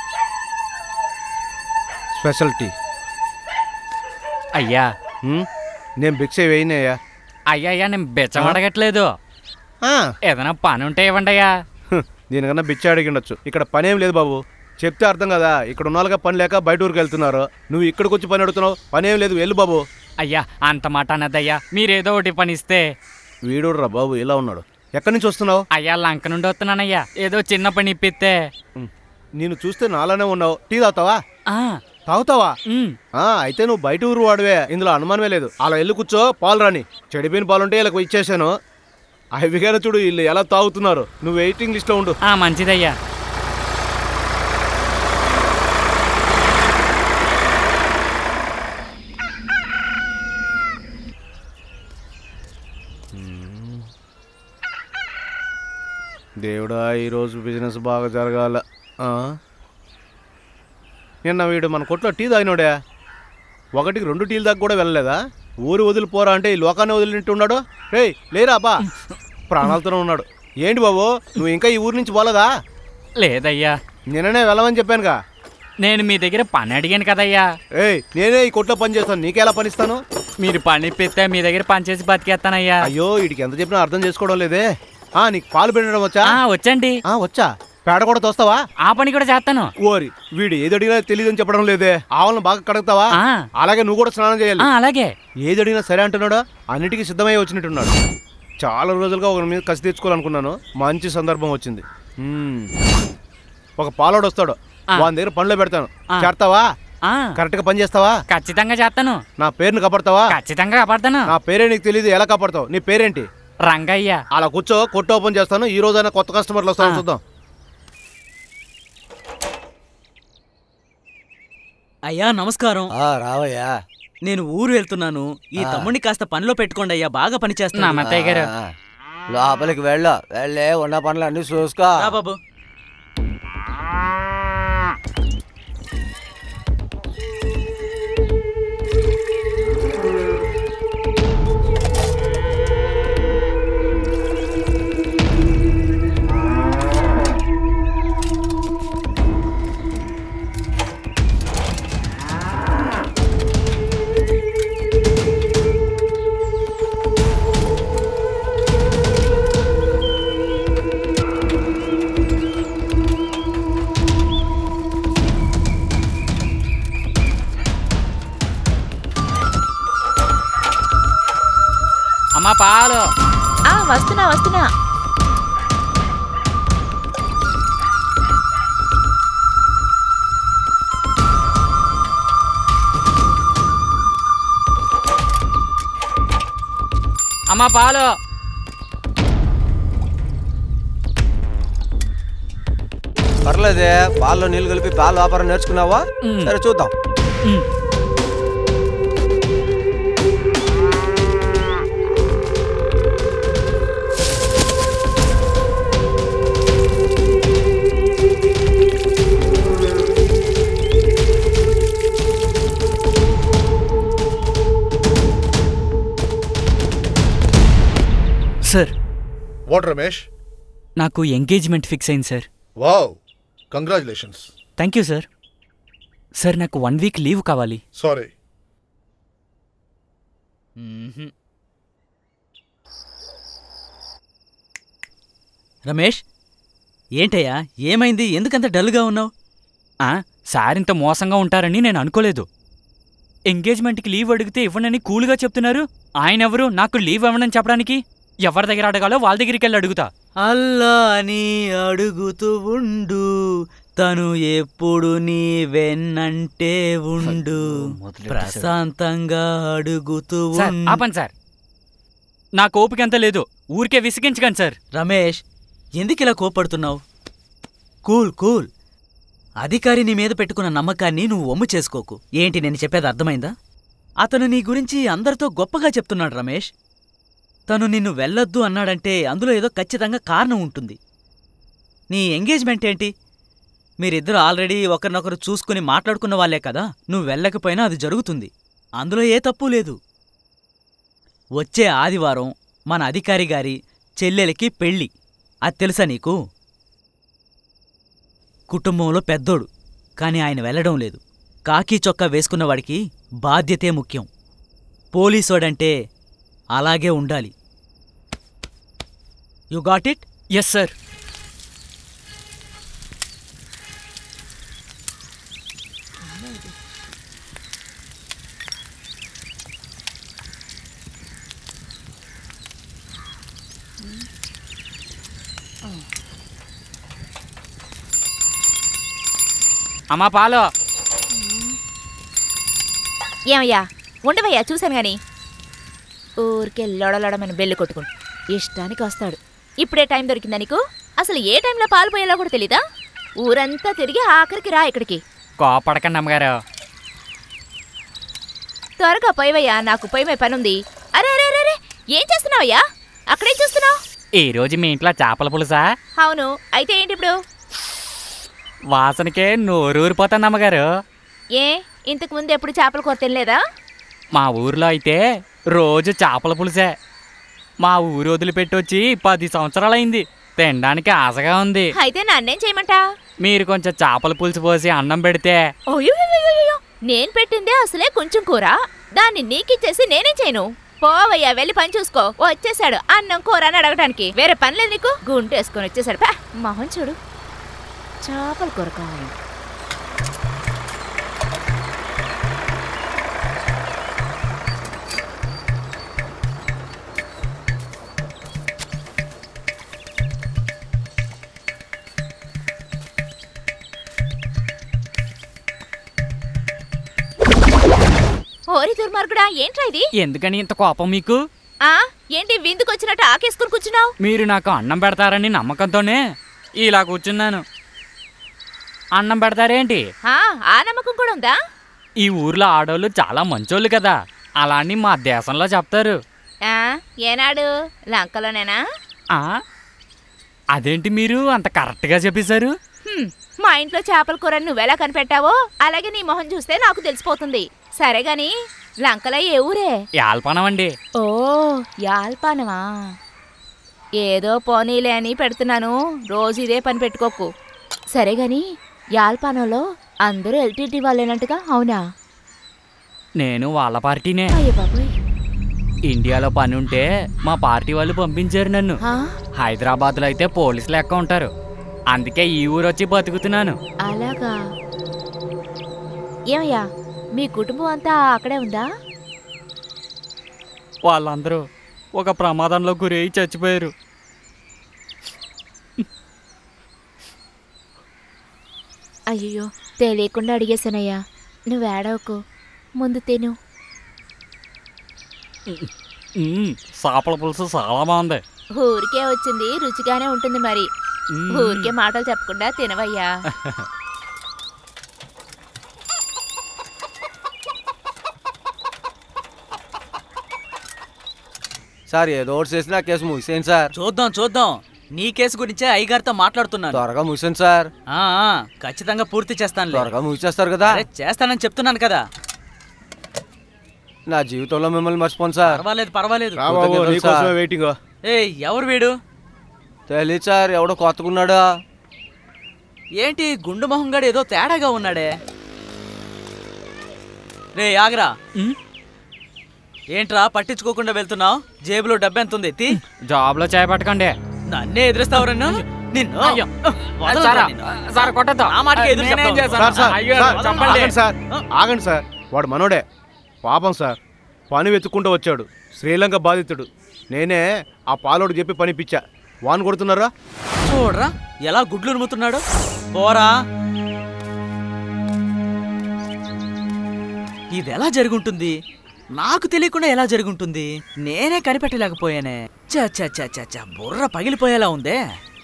స్పెషల్ టీ అయ్యా ఉమ్, నేను భిక్ష వేయనయ్యా అయ్యా అయ్యా నేను బెచ్చం అడగట్లేదు ఏదైనా పని ఉంటే ఇవ్వండి అయ్యా దీనికన్నా బిచ్చ అడిగి ఉండొచ్చు ఇక్కడ పని ఏం లేదు బాబు చెప్తే అర్థం కదా ఇక్కడ ఉన్నోళ్ళగా పని లేక బయట ఊరికి వెళ్తున్నారు నువ్వు ఇక్కడికి వచ్చి పని అడుగుతున్నావు పని ఏం లేదు వెళ్ళు బాబు అయ్యా అంత మాట అన్నదయ్యా మీరేదో ఒకటి పని ఇస్తే వీడు రా బాబు ఇలా ఉన్నాడు ఎక్కడి నుంచి వస్తున్నావు అయ్యా లంక నుండి వస్తున్నానయ్యా ఏదో చిన్న పని ఇప్పిస్తే నేను చూస్తే నాలానే ఉన్నావు టీ తాగుతావా ఆ, తాగుతావా ఉమ్, ఆ, అయితే నువ్వు బయట ఊరు వాడివే ఇందులో అనుమానమే లేదు అలా వెళ్ళి కూర్చో పాలు రాని చెడిపోయిన పాలుంటే ఇలా ఇచ్చేసాను అవి కానీ చూడు వీళ్ళు ఎలా తాగుతున్నారు నువ్వు వెయిటింగ్ లిస్ట్లో ఉండు ఆ మంచిదయ్యా దేవుడా ఈరోజు బిజినెస్ బాగా జరగాల ఆ? నిన్న వీడు మన కొట్లో టీ తాగినోడే ఒకటికి రెండు టీలు దాకా కూడా వెళ్ళలేదా ఊరు వదిలిపోరా అంటే ఈ లోకాన్ని వదిలినట్టు ఉన్నాడు రేయ్ లేరా బా ప్రాణాలతోనే ఉన్నాడు ఏంటి బాబు నువ్వు ఇంకా ఈ ఊరు నుంచి పోలేదా లేదయ్యా నిన్ననే వెళ్ళమని చెప్పానుగా నేను మీ దగ్గర పని అడిగాను కదయ్యా ఏయ్ నేనే ఈ కొట్లో పని చేస్తాను నీకెలా పనిస్తాను మీరు పని పెడితే మీ దగ్గర పని చేసి బతికేస్తానయ్యా అయ్యో వీడికి ఎంత చెప్పినా అర్థం చేసుకోవడం లేదే ఆ నీకు పాలు పిండడం వచ్చా ఆ, వచ్చండి ఆ వచ్చా పేడ కూడా తోస్తావా ఆ పని కూడా చేస్తాను ఓరి వీడు ఏది అడిగినా తెలియదని చెప్పడం లేదే ఆవులను బాగా కడుగుతావా ఆ. అలాగే నువ్వు కూడా స్నానం చేయాలి ఆ, అలాగే ఏది అడిగినా సరే అంటున్నాడు అన్నిటికీ సిద్ధమై వచ్చినట్టున్నాడు చాలా రోజులుగా ఒకరి మీద కసి తెచ్చుకోవాలనుకున్నాను మంచి సందర్భం వచ్చింది మ్మ్. ఒక పాలోడు వస్తాడు ఆ. వాని దగ్గర పనిలో పెడతాను ఆ. చేస్తావా ఆ, కరెక్ట్ గా పని చేస్తావా ఖచ్చితంగా చేస్తాను నా పేరుని కాపాడతావా ఖచ్చితంగా కాపాడతాను నా పేరే నీకు తెలియదు ఎలా కాపాడతావు నీ పేరేంటి రంగయ్య అలా కూర్చో కొట్టు ఓపెన్ చేస్తాను ఈ రోజైనా కొత్త కస్టమర్లు వస్తాను ఆ. చూద్దాం అయ్యా నమస్కారం ఆ రావయ్యా నేను ఊరు వెళ్తున్నాను ఈ ఆ. తమ్ముడిని కాస్త పనిలో పెట్టుకోండి అయ్యా బాగా పని చేస్తాను నమస్తే. అత్తయ్య గారు. ఆ, లోపలికి వెళ్ళు వెళ్ళే ఉన్న పనులు అన్ని చూసుకో రా బాబు అమ్మా పాలు ఆ వస్తున్నా వస్తున్నా అమ్మా పాలు పర్లేదే పాల్లో నీళ్ళు కలిపి పాలు వ్యాపారం నేర్చుకున్నావా మ్. సరే చూద్దాం ఉమ్. సార్ వాట్ రమేష్ నాకు ఎంగేజ్మెంట్ ఫిక్స్ అయింది sir wow congratulations thank you sir sir నాకు వన్ వీక్ లీవ్ కావాలి సారీ రమేష్ ఏంటయ్యా ఏమైంది ఎందుకంత డల్గా ఉన్నావు ఆ, సార్ ఇంత మోసంగా ఉంటారని నేను అనుకోలేదు ఎంగేజ్మెంట్కి లీవ్ అడిగితే ఇవ్వనని కూల్గా చెప్తున్నారు ఆయన ఎవరు నాకు లీవ్ ఇవ్వనని చెప్పడానికి ఎవరి దగ్గర అడగాలో వాళ్ళ దగ్గరికి వెళ్ళి అడుగుతా అల్లా అని అడుగుతూ ఉండు తను ఎప్పుడు నీ వెన్నంటే ఉండు మొదలెట్టేశాడు. ప్రశాంతంగా అడుగుతూ సార్ ఉండు ఆపండి సార్ నాకు ఓపిక అంత లేదు ఊరికే విసిగించకండి సార్ రమేష్ ఎందుకిలా కోపడుతున్నావు కూల్ కూల్ అధికారి నీ మీద పెట్టుకున్న నమ్మకాన్ని నువ్వు ఒమ్ము చేసుకోకు ఏంటి నేను చెప్పేది అర్థమైందా అతను నీ గురించి అందరితో గొప్పగా చెప్తున్నాడు రమేష్ తను నిన్ను వెళ్ళొద్దు అన్నాడంటే అందులో ఏదో ఖచ్చితంగా కారణం ఉంటుంది నీ ఎంగేజ్మెంట్ ఏంటి మీరిద్దరు ఆల్రెడీ ఒకరినొకరు చూసుకుని మాట్లాడుకున్న వాళ్ళే కదా నువ్వు వెళ్ళకపోయినా అది జరుగుతుంది అందులో ఏ తప్పు లేదు వచ్చే ఆదివారం మన అధికారి గారి చెల్లెలకి పెళ్ళి అది తెలుసా నీకు కుటుంబంలో పెద్దోడు కాని ఆయన వెళ్ళడం లేదు కాకి చొక్కా వేసుకున్నవాడికి బాధ్యతే ముఖ్యం పోలీసోడంటే అలాగే ఉండాలి you got it yes sir అమ్మా పాలు ఏమయ్యా ఉండవయ్యా చూశాను గాని ఊరికే లొడలొడమని బెల్లు కొట్టుకుని ఇష్టానికి వస్తాడు ఇప్పుడే టైం దొరికిందా నీకు అసలు ఏ టైంలో పాలు పోయేలా కూడా తెలీదా ఊరంతా తిరిగి ఆఖరికి రా ఇక్కడికి కోపడకండి అమ్మగారు త్వరగా పోయివయ్యా నాకు పొయ్యి మీద పనుంది అరే అరే అరే అరే ఏం చేస్తున్నావయ్యా అక్కడేం చూస్తున్నావు ఈ రోజు మీ ఇంట్లో చేపల పులుసా అవును అయితే ఏంటి ఇప్పుడు వాసనకే నోరూరిపోతుంది అమ్మగారు ఏ ఇంతకు ముందు ఎప్పుడు చేపల కూర తినలేదా మా ఊర్లో అయితే రోజు చేపల పులుసే మా ఊరు వదిలిపెట్టి వచ్చి పది సంవత్సరాలైంది తినడానికి ఆశగా ఉంది అయితే నన్నేం చేయమంటా మీరు కొంచెం చేపల పులుసు పోసి అన్నం పెడితే అయ్యో నేను పెట్టిందే అసలే కొంచెం కూర దాన్ని నీకిచ్చేసి నేనేం చేయను పోవయ్యా వెళ్ళి పని చూసుకో వచ్చేసాడు అన్నం కూర అని అడగడానికి వేరే పని లేదు నీకు గుంటేసుకొని వచ్చేసాడు పా మొహం చూడు చేపల కూర కావాలి ఓరి దుర్మార్గుడా ఏంట్రా ఇది ఎందుకని ఇంత కోపం మీకు ఆ ఏంటి విందుకొచ్చినట్టు ఆకేసుకుని కూర్చున్నావు మీరు నాకు అన్నం పెడతారని నమ్మకంతోనే ఇలా కూర్చున్నాను అన్నం పెడతారేంటి ఆ ఆ నమ్మకం కూడా ఉందా ఈ ఊర్లో ఆడోళ్ళు చాలా మంచోళ్ళు కదా అలా అని మా దేశంలో చెప్తారు ఆ ఏనాడు లంకలోనేనా ఆ అదేంటి మీరు అంత కరెక్ట్గా చెప్పేశారు హ్మ్, మా ఇంట్లో చేపల కూర నువ్వెలా కనిపెట్టావో అలాగే నీ మొహం చూస్తే నాకు తెలిసిపోతుంది సరే గాని లంకలో ఏ ఊరే యాల్పానం అండి ఓ యాల్పానమా ఏదో పోనీలే అని పెడుతున్నాను రోజు ఇదే పని పెట్టుకోకు సరే గాని యాల్పానంలో అందరూ ఎల్టీటీ వాళ్ళేనంటగా అవునా నేను వాళ్ళ పార్టీనే అయ్య బాబోయ్ ఇండియాలో పని ఉంటే మా పార్టీ వాళ్ళు పంపించారు నన్ను ఆ, హైదరాబాద్లో అయితే పోలీసులు లెక్క ఉంటారు అందుకే ఈ ఊరు వచ్చి బతుకుతున్నాను అలాగా ఏమయ్యా మీ కుటుంబం అంతా అక్కడే ఉందా వాళ్ళందరూ ఒక ప్రమాదంలో గురై చచ్చిపోయారు అయ్యో తెలియకుండా అడిగేశానయ్యా నువ్వు ఏడవకు ముందు తిను మ్మ్, చేపల పులుసు చాలా బాగుంది ఊరికే వచ్చింది రుచిగానే ఉంటుంది మరి మ్మ్. ఊరికే మాటలు చెప్పకుండా తినవయ్యా సార్ ఏదో ఒకటి చేసినా కేసు ముగిసేయండి సార్ చూద్దాం చూద్దాం నీ కేసు గురించే అయ్యగారితో మాట్లాడుతున్నాను త్వరగా ముగిసేయండి సార్ ఆ, ఆ, ఖచ్చితంగా పూర్తి చేస్తాను త్వరగా ముగిచేస్తారు కదా చేస్తానని చెప్తున్నాను కదా నా జీవితంలో మిమ్మల్ని మర్చిపోను సార్ పర్వాలేదు పర్వాలేదు రా బాబు కృతజ్ఞతలు నీకోసమే సార్. వెయిటింగ్ ఏ ఎవరు వీడు తెలియదు సార్ ఎవడో కొత్తకున్నాడా ఏంటి గుండు మొహంగాడు ఏదో తేడాగా ఉన్నాడే రే ఆగరా మ్మ్, ఏంట్రా పట్టించుకోకుండా వెళ్తున్నావు జేబులో డబ్బెంతుంది తీ జాబ్లో చేపట్టకండి నన్నే ఎదురిస్తావురన్నా నిన్ను అయ్యో. వదలరా సార్, నిన్ను. సార్ కొట్టద్దు ఆ మాటకి ఎదురు నేనేం చెప్తావు. చేశాను? సార్ సార్ అయ్యో, సార్, చంపండి. ఆగండి సార్ ఆగండి సార్ వాడు మనోడే పాపం సార్ పని వెతుక్కుంటూ వచ్చాడు శ్రీలంక బాధితుడు నేనే ఆ పాలోడు చెప్పి పనిపించా వాన్ కొడుతున్నారా చూడరా ఎలా గుడ్లు ఉరుముతున్నాడు పోరా ఇది ఎలా జరుగుంటుంది నాకు తెలియకుండా ఎలా జరుగుంటుంది నేనే కనిపెట్టలేకపోయానే చ చ చ చ చ బుర్ర పగిలిపోయేలా ఉందే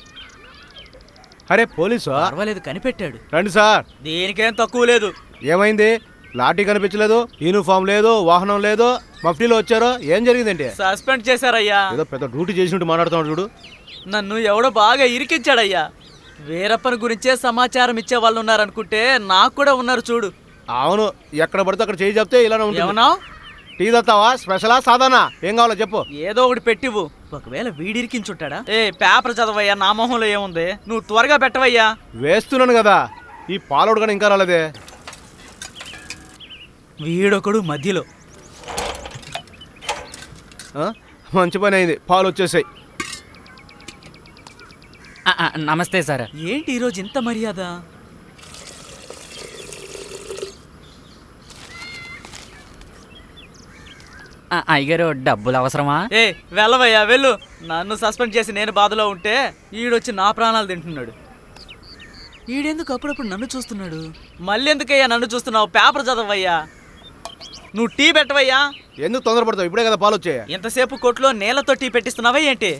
అరే పోలీసు పర్వాలేదు కనిపెట్టాడు రండి సార్ దేనికేం తక్కువ లేదు ఏమైంది లాఠీ కనిపించలేదు యూనిఫామ్ లేదు వాహనం లేదు మఫ్టీలో వచ్చారో ఏం జరిగిందండి సస్పెండ్ చేశారయ్యా ఏదో పెద్ద డ్యూటీ చేసినట్టు మాట్లాడుతున్నాడు చూడు నన్ను ఎవడో బాగా ఇరికించాడయ్యా వీరప్పని గురించే సమాచారం ఇచ్చే వాళ్ళు ఉన్నారనుకుంటే నాకు కూడా ఉన్నారు చూడు అవును ఎక్కడ పడితే అక్కడ చేయి చెప్తే ఇలానే ఉంటుంది ఏమన్నా టీ తెస్తావా స్పెషలా సాధానా ఏం కావాలో చెప్పు ఏదో ఒకటి పెట్టివు ఒకవేళ వీడిరికించుంటాడా ఏ పేపర్ చదవయ్యా నా మొహంలో ఏముంది నువ్వు త్వరగా పెట్టవయ్యా వేస్తున్నాను కదా ఈ పాలోడు కానీ ఇంకా రాలేదే వీడొకడు మధ్యలో ఆ? మంచి పని అయింది పాలు వచ్చేసాయి ఆ, ఆ, నమస్తే సార్ ఏంటి ఈరోజు ఇంత మర్యాద ఆ, అయ్యగారు డబ్బులు అవసరమా ఏ వెళ్ళవయ్యా వెళ్ళు నన్ను సస్పెండ్ చేసి నేను బాధలో ఉంటే ఈడొచ్చి నా ప్రాణాలు తింటున్నాడు ఈడెందుకు అప్పుడప్పుడు నన్ను చూస్తున్నాడు మళ్ళీ ఎందుకయ్యా నన్ను చూస్తున్నావు పేపర్ చదవయ్యా నువ్వు టీ పెట్టవయ్యా ఎందుకు తొందరపడతావు ఇప్పుడే కదా పాలు వచ్చాయి ఎంతసేపు కొట్లో నేలతో టీ పెట్టిస్తున్నావా ఏంటి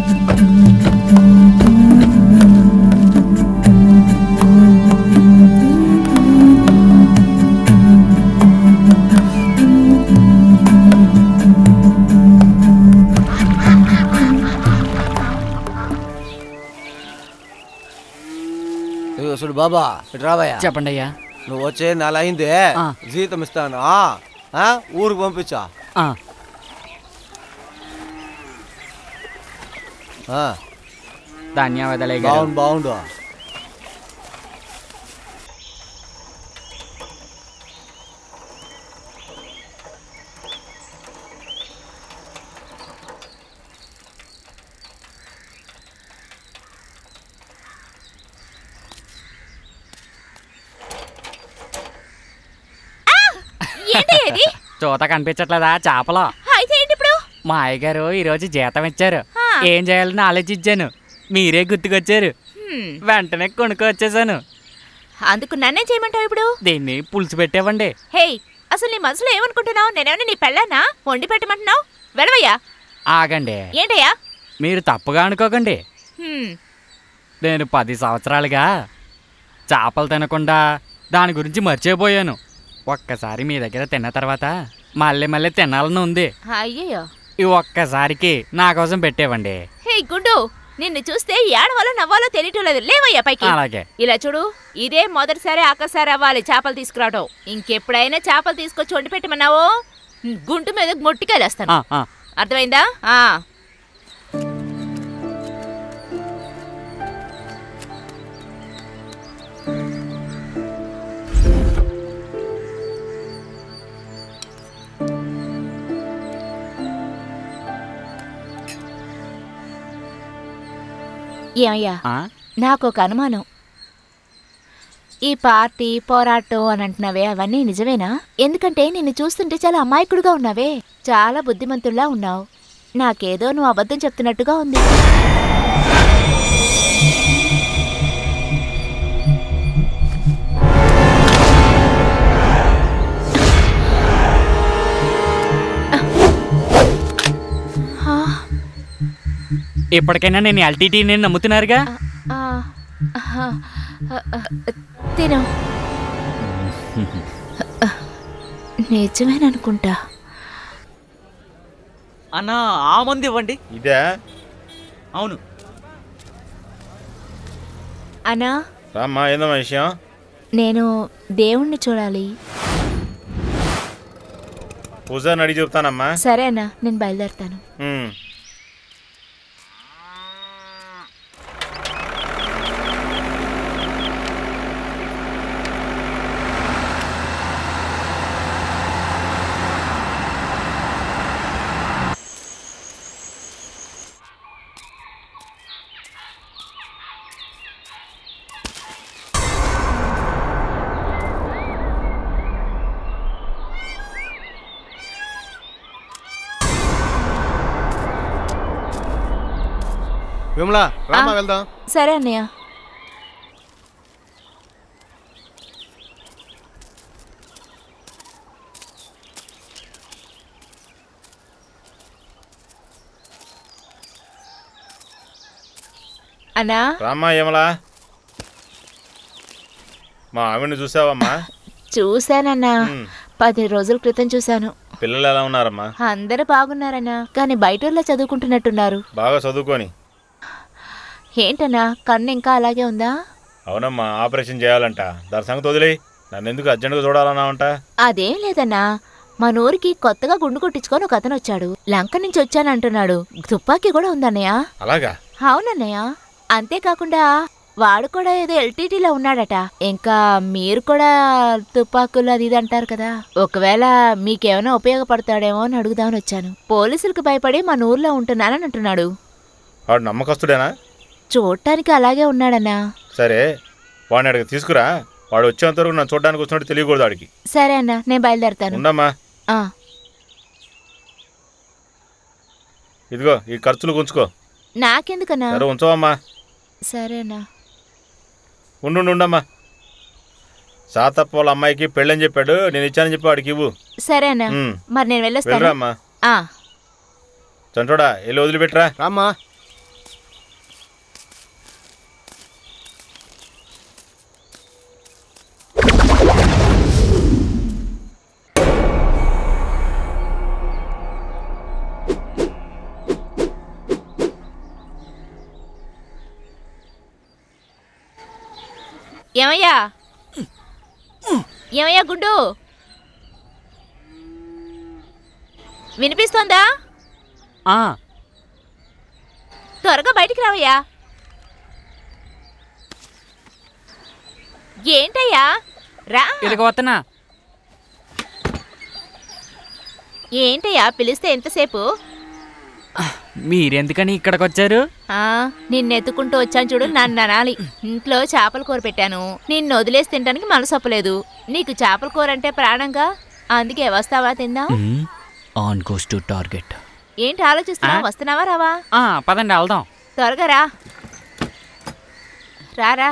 ఇదిగో చూడు బాబా ఇటు రావయ్యా చెప్పండి అయ్యా నువ్వు వచ్చే నెల అయిందే ఆ. జీతం ఇస్తాను ఆ? ఆ? ఊరికి పంపించా ఆ, ఆ, ధన్యవాదాలు అయ్య గారు. బాగుండు బాగుండు ఏంటి ఇది చూత కనిపించట్లేదా చేపలు అయితే ఏంటి ఇప్పుడు మా అయ్యగారు ఈరోజు జీతం ఇచ్చారు ఆ. ఏం చేయాలని ఆలోచించాను మీరే గుర్తుకొచ్చారు హ్మ్, వెంటనే కొనుక్కొచ్చేసాను అందుకు నన్నేం చేయమంటావు ఇప్పుడు దీన్ని పులుసు పెట్టేవండి హే అసలు నీ మనసులో ఏమనుకుంటున్నావు నేనేమన్నా నీ పెళ్ళానా వండి పెట్టమంటున్నావు వెళ్ళవయ్యా ఆగండి ఏంటయ్యా మీరు తప్పుగా అనుకోకండి హ్మ్, నేను పది సంవత్సరాలుగా చేపలు తినకుండా దాని గురించి మర్చిపోయాను ఒక్కసారి మీ దగ్గర తిన్న తర్వాత మళ్ళీ మళ్ళీ తినాలని ఉంది అయ్యయ్యో ఈ ఒక్కసారికి నా కోసం పెట్టేవండి హే గుడ్డు నిన్ను చూస్తే ఏడవాలో నవ్వాలో తెలియటం లేదు లేవయ్యా పైకి అలాగే ఇలా చూడు ఇదే మొదటిసారి ఆఖరిసారి అవ్వాలి చేపలు తీసుకురావడం ఇంకెప్పుడైనా చేపలు తీసుకొచ్చి వండి పెట్టమన్నావో గుంటు మీద మొట్టికాయలేస్తాను ఆ, ఆ. అర్థమైందా ఆ ఏమయ్యా ఆ? నాకు ఒక అనుమానం ఈ పార్టీ పోరాటం అని అంటున్నావే అవన్నీ నిజమేనా ఎందుకంటే నిన్ను చూస్తుంటే చాలా అమాయకుడుగా ఉన్నావే చాలా బుద్ధిమంతుల్లా ఉన్నావు నాకేదో నువ్వు అబద్ధం చెప్తున్నట్టుగా ఉంది ఆ, ఇప్పటికైనా నేను ఎల్టీటీని నమ్ముతున్నారుగా ఆ, ఆ, ఆ, ఆ, తిను నిజమేననుకుంటా అన్నా ఆ మంది ఇవ్వండి ఇదే అవును అనా రామ్మా ఏందమ్మా విషయం నేను దేవుణ్ణి చూడాలి పూజాని అడిగి చెప్తానమ్మా సరే అన్నా నేను బయలుదేరుతాను ఉమ్. విమల రామా ఆ. వెళ్దాం సరే అన్నయ్య అన్నా రామ్మా ఏమలా మా ఆవిడని చూసావమ్మా చూశానన్నా ఉమ్. పది రోజుల క్రితం చూశాను పిల్లలు ఎలా ఉన్నారమ్మా అందరూ బాగున్నారన్నా కానీ బయటూర్లో చదువుకుంటున్నట్టున్నారు బాగా చదువుకొని ఏంటన్నా కన్ను ఇంకా అలాగే ఉందా అవునమ్మా ఆపరేషన్ చేయాలంట దాని సంగతి వదిలేయి నన్ను ఎందుకు అర్జెంటుగా చూడాలన్నావంట అదేం లేదన్నా మన ఊరికి కొత్తగా గుండు కొట్టించుకొని ఒక అతను వచ్చాడు లంక నుంచి వచ్చానంటున్నాడు తుపాకీ కూడా ఉందన్నయ్య అలాగా అవునన్నయ్య అంతేకాకుండా వాడు కూడా ఏదో ఎల్టీటీలో ఉన్నాడట ఇంకా మీరు కూడా తుపాకులు అది ఇది అంటారు కదా ఒకవేళ మీకేమైనా ఉపయోగపడతాడేమో అని అడుగుదామని వచ్చాను పోలీసులకు భయపడి మన ఊర్లో ఉంటున్నానని అంటున్నాడు వాడు నమ్మకస్తుడేనా చూడటానికి అలాగే ఉన్నాడన్నా సరే వాడిని అడిగి తీసుకురా వాడు వచ్చేంత వరకు నన్ను చూడడానికి వచ్చినట్టు తెలియకూడదు వాడికి సరే అన్నా నేను బయలుదేరుతాను ఉండమ్మా ఆ, ఇదిగో ఈ ఖర్చులు ఉంచుకో నాకెందుకన్నా సరే ఉంచవమ్మా సరే అన్నా ఉండు ఉండు, ఉండమ్మా సాతప్ప వాళ్ళ అమ్మాయికి పెళ్ళని చెప్పాడు నేను ఇచ్చానని చెప్పి వాడికి ఇవ్వు సరే అన్నా ఉమ్. మరి నేను వెళ్ళొస్తాను వెళ్ళరా అమ్మా ఆ, చంటోడా వెళ్ళి వదిలిపెట్టరా రామ్మా ఏమయ్యా ఏమయ్యా గుడ్డు వినిపిస్తోందా ఆ, త్వరగా బయటికి రావయ్యా ఏంటయ్యా రా ఇదిగో వస్తున్నా ఏంటయ్యా పిలిస్తే ఎంతసేపు మీరెందుకని ఇక్కడికి వచ్చారు ఆ నిన్నెత్తుకుంటూ వచ్చాను చూడు నన్ను అనాలి ఇంట్లో చేపల కూర పెట్టాను నిన్ను వదిలేసి తినడానికి మనసు ఒప్పలేదు నీకు చేపల కూర అంటే ప్రాణంగా అందుకే వస్తావా తిందాం ఆన్ గోస్ టు టార్గెట్ ఏంటి ఆలోచిస్తున్నావు ఆ? వస్తున్నావా రావా పదండి వెళ్దాం త్వరగా రా రారా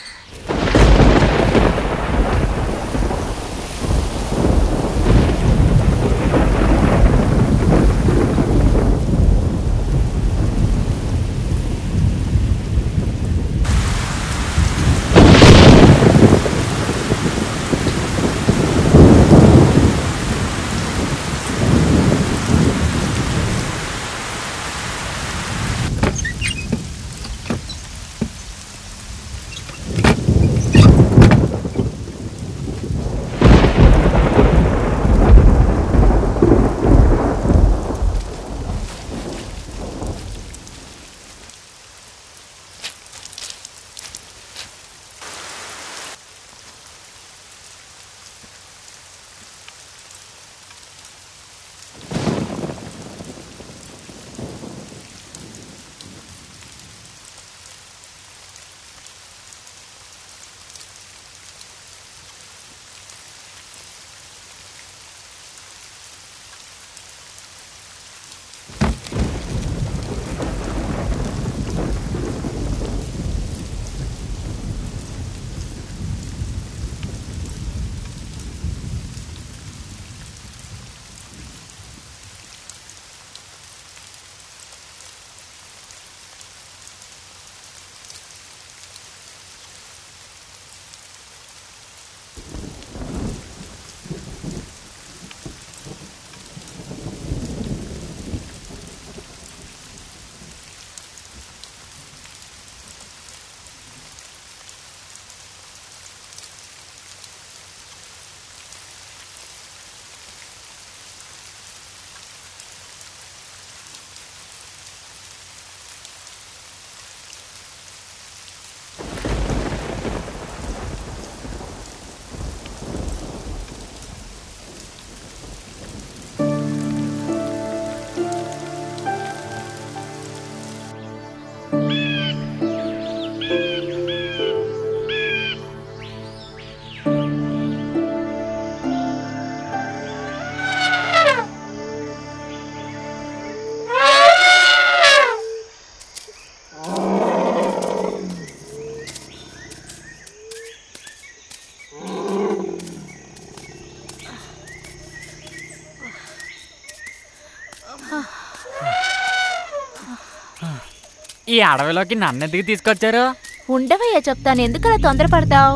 ఈ అడవిలోకి నన్ను ఎందుకు తీసుకొచ్చారు ఉండవయ్యా చెప్తాను ఎందుకలా తొందరపడతావు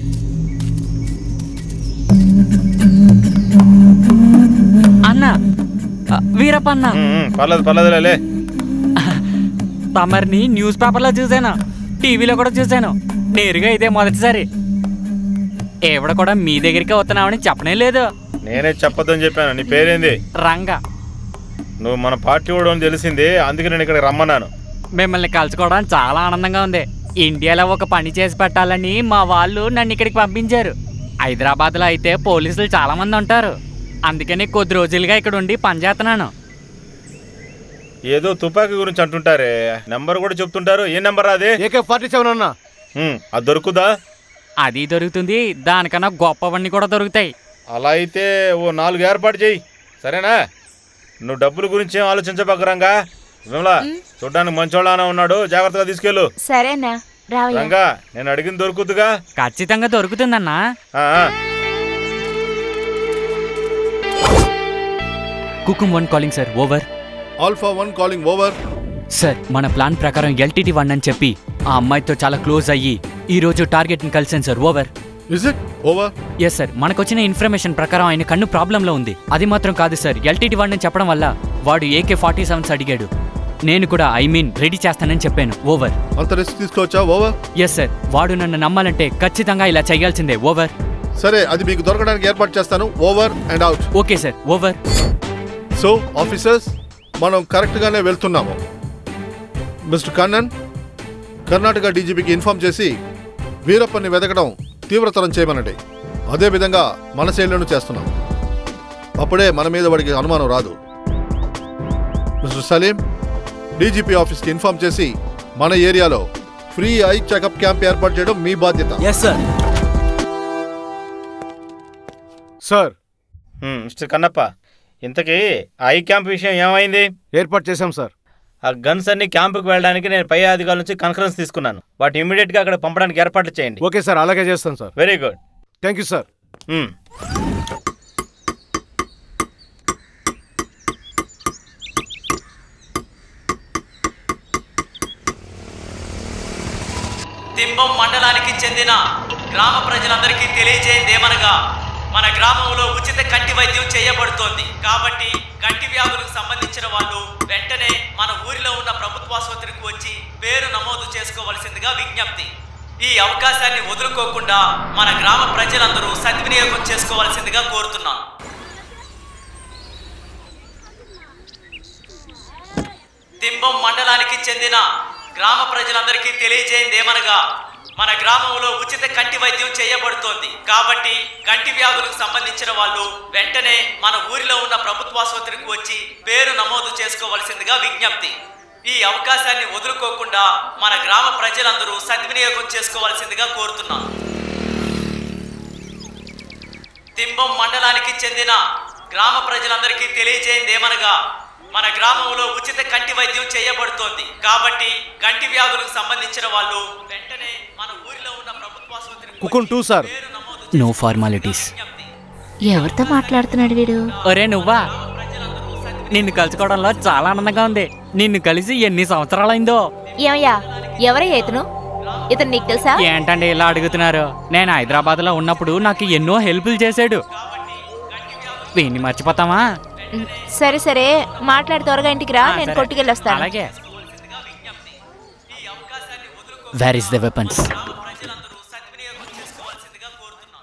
అన్న ఆ, వీరప్ప అన్న పర్లేదు పర్లేదులే తమరిని న్యూస్ పేపర్లో చూశాను టీవీలో కూడా చూశాను నేరుగా ఇదే మొదటిసారి ఏవిడ కూడా మీ దగ్గరికి వస్తున్నామని చెప్పనే లేదు నేనే చెప్పొద్దని చెప్పాను నీ పేరేంది రంగా నువ్వు మన పార్టీ వాడు అని తెలిసింది అందుకే నేను ఇక్కడికి రమ్మన్నాను మిమ్మల్ని కలుసుకోవడం చాలా ఆనందంగా ఉంది ఇండియాలో ఒక పని చేసి పెట్టాలని మా వాళ్ళు నన్ను ఇక్కడికి పంపించారు హైదరాబాద్లో అయితే పోలీసులు చాలా మంది ఉంటారు అందుకని కొద్ది రోజులుగా ఇక్కడ ఉండి పనిచేస్తున్నాను ఏదో తుపాకీ గురించి అంటుంటారే నెంబర్ కూడా చెప్తుంటారు ఏ నెంబర్ అది ఏకే ఫార్టీ సెవెన్ అన్నా ఉమ్, అది దొరుకుదా అది దొరుకుతుంది దానికన్నా గొప్పవన్నీ కూడా దొరుకుతాయి అలా అయితే ఓ నాలుగు ఏర్పాటు చెయ్యి సరేనా నువ్వు డబ్బుల గురించి ఏం ఆలోచించబగ్గరంగా విమలా చూడ్డానికి మంచోళ్ళనే ఉన్నాడు జాగ్రత్తగా తీసుకెళ్ళు సరేనా రావయ్యా రంగా నేను అడిగింది దొరుకుతుందిగా ఖచ్చితంగా దొరుకుతుందన్నా ఆ, ఆ. కుకుం one calling sir over alpha one calling over sir మన ప్లాన్ ప్రకారం ఎల్టీటీ వన్ అని చెప్పి ఆ అమ్మాయితో చాలా క్లోజ్ అయ్యి ఈ రోజు టార్గెట్ ని కలిసాను sir over is it over yes sir మనకొచ్చిన ఇన్ఫర్మేషన్ ప్రకారం ఆయన కన్ను ప్రాబ్లంలో ఉంది అది మాత్రం కాదు సార్ ఎల్టీటీ వన్ అని చెప్పడం వల్ల వాడు ఏకే ఫార్టీ సెవెన్స్ అడిగాడు నేను కూడా ఐ మీన్ రెడీ చేస్తానని చెప్పాను ఓవర్ అంత రిస్క్ తీసుకోవచ్చా ఓవర్ ఎస్ సార్ వాడు నన్ను నమ్మాలంటే ఖచ్చితంగా ఇలా చేయాల్సిందే ఓవర్ సరే అది మీకు దొరకడానికి ఏర్పాటు చేస్తాను over and out okay sir over so officers మనం కరెక్ట్గానే వెళ్తున్నాము మిస్టర్ కన్నన్ కర్ణాటక డీజీపీకి ఇన్ఫార్మ్ చేసి వీరప్పని వెతకడం తీవ్రతరం చేయమనండి అదేవిధంగా మన శైలిలోనూ చేస్తున్నాం అప్పుడే మన మీద వాడికి అనుమానం రాదు మిస్టర్ సలీం డీజీపీ ఆఫీస్కి ఇన్ఫార్మ్ చేసి మన ఏరియాలో ఫ్రీ ఐ చెకప్ క్యాంప్ ఏర్పాటు చేయడం మీ బాధ్యత ఎస్ సార్ సార్ హ్మ్, మిస్టర్ కన్నప్ప ఇంతకీ ఐ క్యాంప్ విషయం ఏమైంది ఏర్పాటు చేశాం సార్ ఆ గన్స్ అన్ని క్యాంపుకి వెళ్ళడానికి నేను పై అధికారుల నుంచి కన్ఫరెన్స్ తీసుకున్నాను వాటి ఇమీడియట్గా అక్కడ పంపడానికి ఏర్పాట్లు చేయండి ఓకే సార్ అలాగే చేస్తాం sir very good thank you sir తింబం మండలానికి చెందిన గ్రామ ప్రజలందరికీ తెలియజేయదేమనగా మన గ్రామంలో ఉచిత కంటి వైద్యం చేయబడుతోంది కాబట్టి కంటి వ్యాధులకు సంబంధించిన వాళ్ళు వెంటనే మన ఊరిలో ఉన్న ప్రభుత్వాసుపత్రికి వచ్చి పేరు నమోదు చేసుకోవలసిందిగా విజ్ఞప్తి ఈ అవకాశాన్ని వదులుకోకుండా మన గ్రామ ప్రజలందరూ సద్వినియోగం చేసుకోవాల్సిందిగా కోరుతున్నాం తింబం మండలానికి చెందిన గ్రామ ప్రజలందరికీ తెలియజేయదేమనగా మన గ్రామంలో ఉచిత కంటి వైద్యం చేయబడుతోంది కాబట్టి కంటి వ్యాధులకు సంబంధించిన వాళ్ళు వెంటనే మన ఊరిలో ఉన్న ప్రభుత్వాసుపత్రికి వచ్చి పేరు నమోదు చేసుకోవలసిందిగా విజ్ఞప్తి ఈ అవకాశాన్ని వదులుకోకుండా మన గ్రామ ప్రజలందరూ సద్వినియోగం చేసుకోవాల్సిందిగా కోరుతున్నాం తింబం మండలానికి చెందిన గ్రామ ప్రజలందరికీ తెలియజేయదేమనగా మన గ్రామంలో ఉచిత కంటి వైద్యం చేయబడుతోంది కాబట్టి కంటి వ్యాధులకు సంబంధించిన వాళ్ళు వెంటనే మన ఊరిలో ఉన్న ప్రభుత్వాసుపత్రికి కుకున్ టూ సార్ పేరు నమోదు నో ఫార్మాలిటీస్ ఎవరితో మాట్లాడుతున్నాడు వీడు ఒరే నువ్వా నిన్ను కలుసుకోవడంలో చాలా ఆనందంగా ఉంది నిన్ను కలిసి ఎన్ని సంవత్సరాలైందో ఏమయ్యా ఎవరయ్యా ఇతను ఇతను నీకు తెలుసా ఏంటండి ఇలా అడుగుతున్నారు నేను హైదరాబాద్లో ఉన్నప్పుడు నాకు ఎన్నో హెల్ప్లు చేశాడు వీన్ని మర్చిపోతామా ఉమ్, సరే సరే మాట్లాడి త్వరగా ఇంటికి రా ఆ, నేను సరే. కొట్టుకెళ్ళి వస్తాను అలాగే వేర్ ఇస్ ద వెపన్స్ ప్రజలందరూ సద్వినియోగం చేసుకోవాల్సిందిగా కోరుతున్నాం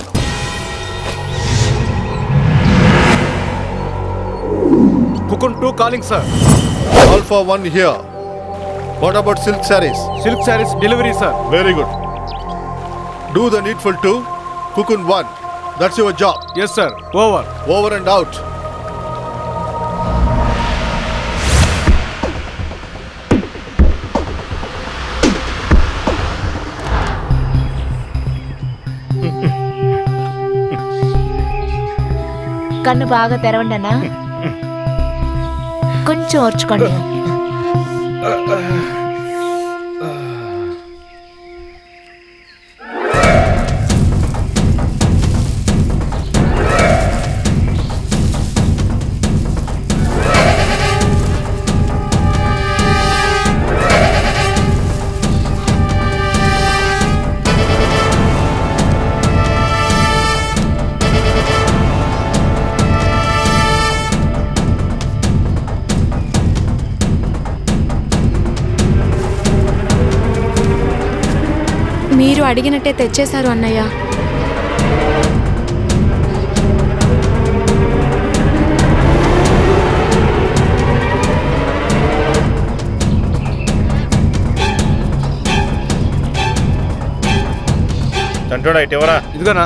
కుకున్ two calling sir alpha one here what about silk saris silk saris delivery sir very good do the needful to కుకున్ one that's your job yes sir over over and out కన్ను బాగా తెరవండి అన్నా కొంచెం ఓర్చుకోండి మీరు అడిగినట్టే తెచ్చేశారు అన్నయ్య తంటోడా ఇటు ఎవరా ఇదిగోనా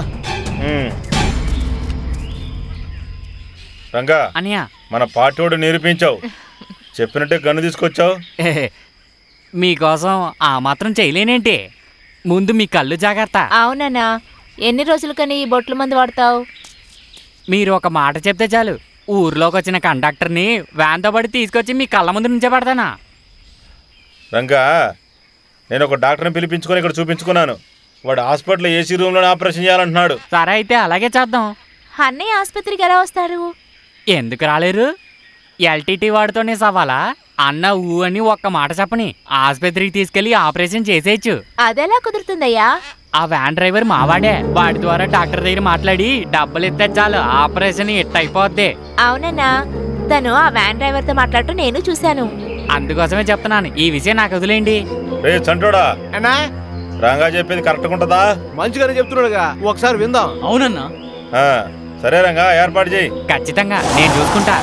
రంగా అనియా మన పాటోడు నిరూపించావు చెప్పినట్టే గన్ను తీసుకొచ్చావు మీకోసం ఆ మాత్రం చేయలేనేంటి ముందు మీ కళ్ళు జాగ్రత్త అవునన్నా ఎన్ని రోజులకని ఈ బొట్ల మంది వాడతావు మీరు ఒక మాట చెప్తే చాలు ఊర్లోకి వచ్చిన కండక్టర్ని వ్యాన్తో పడి తీసుకొచ్చి మీ కళ్ళ ముందు నుంచే పడతానా రంగా నేను ఒక డాక్టర్ని పిలిపించుకొని ఇక్కడ చూపించుకున్నాను వాడు హాస్పిటల్ ఏసీ రూమ్లోనే ఆపరేషన్ చేయాలంటున్నాడు సరే అయితే అలాగే చేద్దాం అన్నయ్య ఆసుపత్రికి ఎలా వస్తాడు ఎందుకు రాలేరు ఎల్టీటీ వాడితోనే సవాలా అన్న ఊ అని ఒక్క మాట చెప్పని ఆసుపత్రికి తీసుకెళ్లి ఆపరేషన్ చేసేయచ్చు అదెలా కుదురుతుందయ్యా ఆ వ్యాన్ డ్రైవర్ మావాడే వాడి ద్వారా డాక్టర్ దగ్గర మాట్లాడి డబ్బులు ఇస్తే చాలు ఆపరేషన్ ఇట్ట అయిపోద్ది అవునన్నా తను ఆ వ్యాన్ డ్రైవర్తో మాట్లాడటం నేను చూశాను అందుకోసమే చెప్తున్నాను ఈ విషయం నాకు వదిలేయండి రే చంటోడా అన్నా రాంగా చెప్పేది కరెక్ట్గా ఉంటుందా మంచిగానే చెప్తున్నాడుగా ఒకసారి విందాం అవునన్నా ఆ, సరే రంగా ఏర్పాటు చేయి ఖచ్చితంగా నేను చూసుకుంటా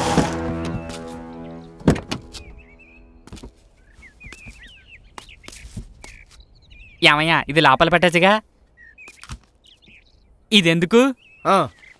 ఏమయ్యా ఇది లోపల పెట్టచ్చుగా ఇదెందుకు ఆ,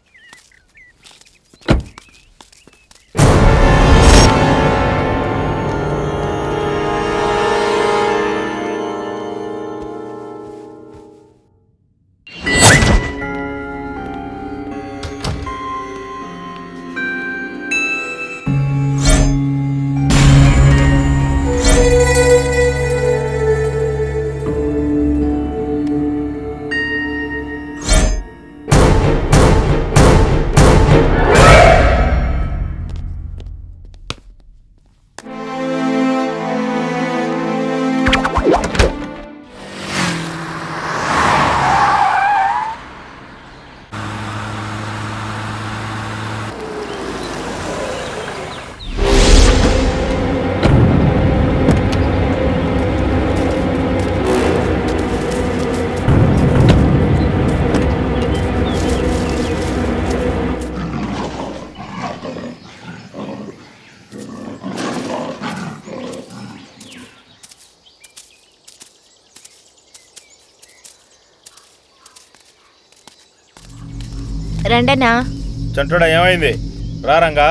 రండన్నా చంటోడా ఏమైంది రా రంగా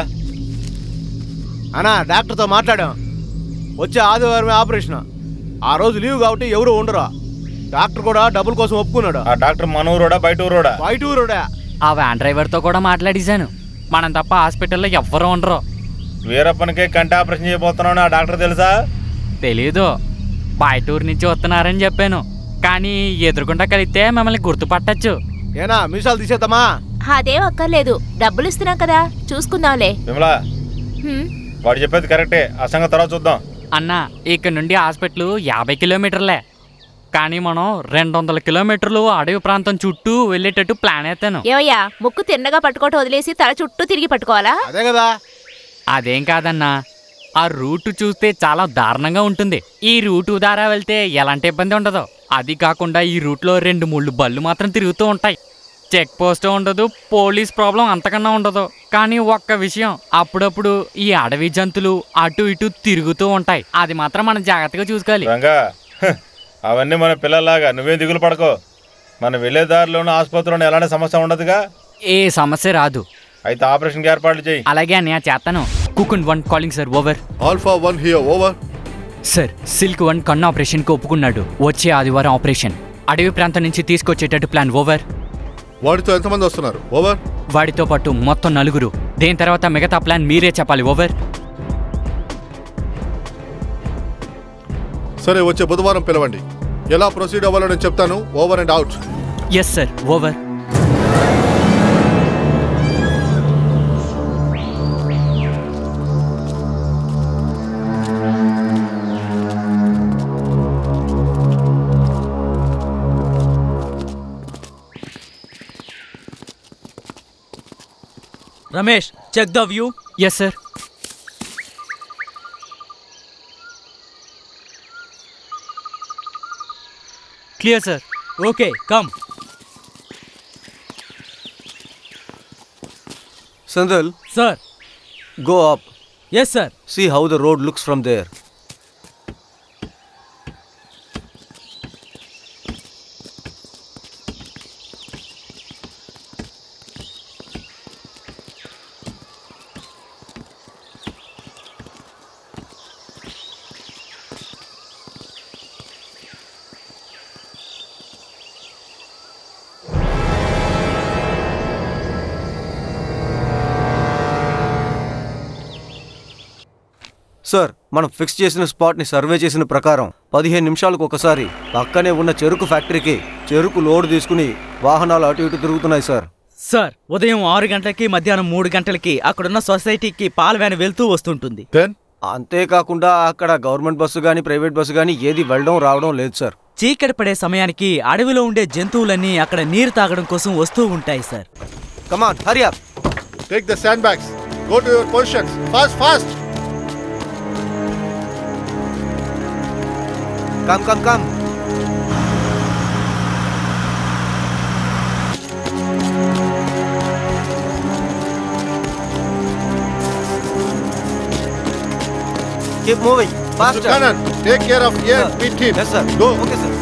అన్నా డాక్టర్తో మాట్లాడాం వచ్చే ఆదివారమే ఆపరేషన్ ఆ రోజు లీవ్ కాబట్టి ఎవరు ఉండరు డాక్టర్ కూడా డబ్బుల కోసం ఒప్పుకున్నాడు ఆ డాక్టర్ మన ఊరోడా బయట ఊరోడా బయట ఊరుడా ఆ వ్యాన్ డ్రైవర్తో కూడా మాట్లాడేశాను మనం తప్ప హాస్పిటల్లో ఎవ్వరూ ఉండరు వీరప్పనికే కంటి ఆపరేషన్ చేయబోతున్నావు ఆ డాక్టర్ తెలుసా తెలీదు బయటూరు నుంచి వస్తున్నారని చెప్పాను కానీ ఎదురుకుండా కలిస్తే మిమ్మల్ని గుర్తుపట్టచ్చు ఏనా మీసాలు తీసేద్దామా అదేం అక్కర్లేదు డబ్బులు ఇస్తున్నాం కదా చూసుకుందాంలే విమలా హ్మ్. వాడు చెప్పేది కరెక్టే ఆ సంగతి తర్వాత చూద్దాం అన్న ఇక్కడ నుండి హాస్పిటల్ యాభై కిలోమీటర్లే కానీ మనం రెండు వందల కిలోమీటర్లు అడవి ప్రాంతం చుట్టూ వెళ్ళేటట్టు ప్లాన్ వేస్తాను ఏవయ్యా ముక్కు తిన్నగా పట్టుకోవటం వదిలేసి తల చుట్టూ తిరిగి పట్టుకోవాలా అదే కదా అదేం కాదన్నా ఆ రూట్ చూస్తే చాలా దారుణంగా ఉంటుంది ఈ రూటు ద్వారా వెళ్తే ఎలాంటి ఇబ్బంది ఉండదు అది కాకుండా ఈ రూట్లో రెండు మూడు బళ్ళు మాత్రం తిరుగుతూ ఉంటాయి చెక్ పోస్ట్ ఉండదు పోలీస్ ప్రాబ్లం అంతకన్నా ఉండదు కానీ ఒక్క విషయం అప్పుడప్పుడు ఈ అడవి జంతువులు అటు ఇటు తిరుగుతూ ఉంటాయి అది మాత్రం మనం జాగ్రత్తగా చూసుకోవాలి రంగా హ్, అవన్నీ మన పిల్లల్లాగా నువ్వేం దిగులు పడకో మనం వెళ్ళే దారిలోనూ ఆసుపత్రిలోనూ ఎలాంటి సమస్య ఉండదుగా ఏ సమస్య రాదు అయితే ఆపరేషన్కి ఏర్పాట్లు చేయి అలాగే అన్నయ్య చేస్తాను కుకున్ one calling sir over alpha one here over sir silk one కన్ను ఆపరేషన్కి ఒప్పుకున్నాడు వచ్చే ఆదివారం ఆపరేషన్ అడవి ప్రాంతం నుంచి తీసుకొచ్చేటట్టు ప్లాన్ ఓవర్ వాడితో ఎంతమంది వస్తున్నారు ఓవర్ వాడితో పాటు మొత్తం నలుగురు దేని తర్వాత మిగతా ప్లాన్ మీరే చెప్పాలి ఓవర్ సరే వచ్చే బుధవారం పిలవండి ఎలా ప్రొసీడ్ అవ్వాలో నేను చెప్తాను over and out yes sir over Ramesh check the view yes sir clear sir okay come Sandal, sir go up. Yes sir See how the road looks from there. Sir మనం fix చేసిన స్పాట్ని survey చేసిన ప్రకారం పదిహేను నిమిషాలకు ఒకసారి పక్కనే ఉన్న చెరుకు ఫ్యాక్టరీకి చెరుకు లోడ్ తీసుకుని వాహనాలు అటు ఇటు తిరుగుతున్నాయి సార్ సార్ ఉదయం ఆరు గంటలకి మధ్యాహ్నం మూడు గంటలకి అక్కడున్న సొసైటీకి పాల వ్యాన్ వెళ్తూ వస్తుంటుంది దెన్ అంతేకాకుండా అక్కడ గవర్నమెంట్ బస్సు కానీ ప్రైవేట్ బస్సు కానీ ఏది వెళ్ళడం రావడం లేదు సార్ చీకటి పడే సమయానికి అడవిలో ఉండే జంతువులన్నీ అక్కడ నీరు తాగడం కోసం వస్తూ ఉంటాయి sir come on Hariya take the sand bags go to your positions fast fast come come come keep moving fast Kanan, take care of A and B team. Yes sir Go. Okay sir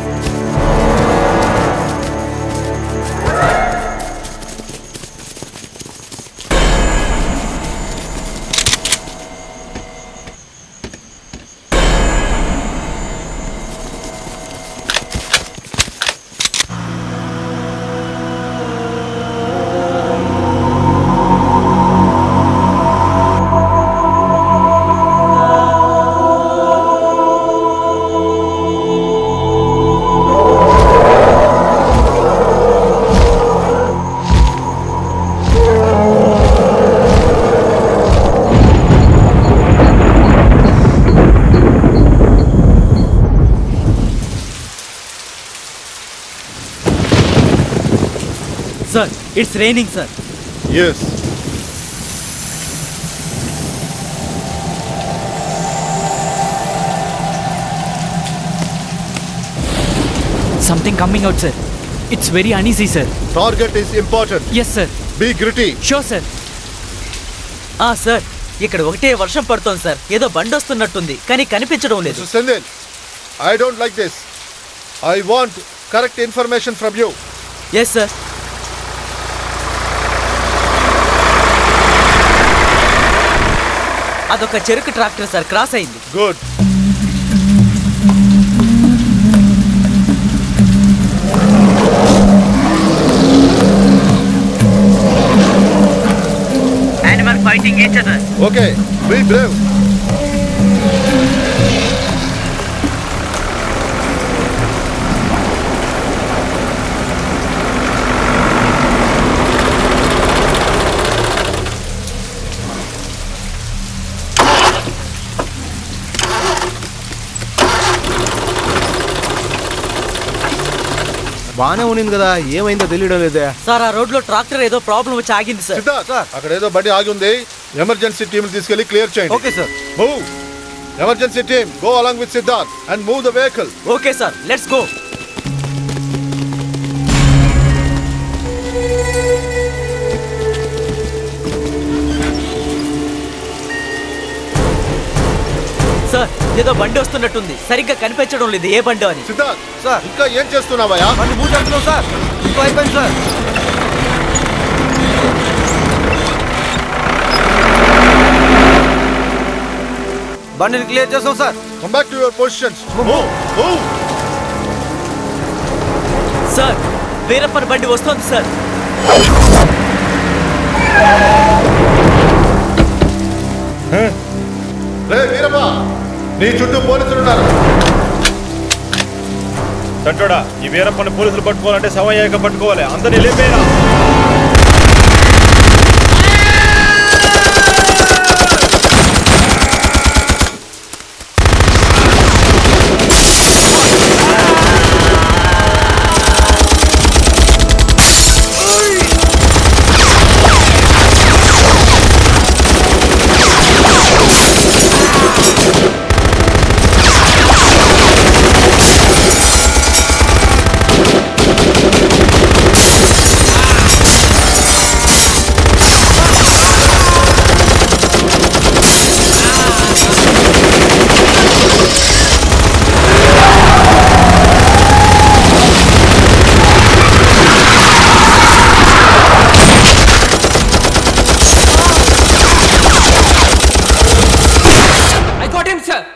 sir it's raining sir Yes. Something coming out sir it's very uneasy sir Target is important. Yes sir Be gritty. Show sir ఆ sir ఇక్కడ ఒకటే వర్షం పడుతోంది sir ఏదో బండి వస్తున్నట్టుంది కానీ కనిపించడం లేదు Mr. Sendil, I don't like this. I want correct information from you. Yes sir అదొక చెరుకు ట్రాక్టర్ సార్ క్రాస్ అయింది Good. Animal fighting each other Okay, be brave. బాగానే ఉన్నింది కదా ఏమైందో తెలియడం లేదే సార్ ఆ రోడ్ లో ట్రాక్టర్ ఏదో ప్రాబ్లం వచ్చి ఆగింది సార్ సిద్ధార్థ్ అక్కడ ఏదో బండి ఆగి ఉంది ఎమర్జెన్సీ టీమ్ తీసుకెళ్లి క్లియర్ చేయండి okay sir move emergency team go along with Siddharth and move the vehicle okay sir let's go sir ఏదో బండి వస్తున్నట్టుంది సరిగ్గా కనిపించడం లేదు ఏ బండి అని సిద్ధార్థ్ సార్ ఇంకా ఏం చేస్తున్నావయ్యా బండి మూవ్ చేస్తున్నాం సార్ ఇంకో అయిపోయింది సార్ బండిని క్లియర్ చేస్తాం sir come back to your positions move move sir వీరప్పని బండి వస్తోంది సార్ రే వీరప్ప నీ చుట్టూ పోలీసులు ఉన్నారు తంటోడా ఈ వీరప్పని పోలీసులు పట్టుకోవాలంటే సమయాక పట్టుకోవాలి అందరినీ లేపేరా I got him sir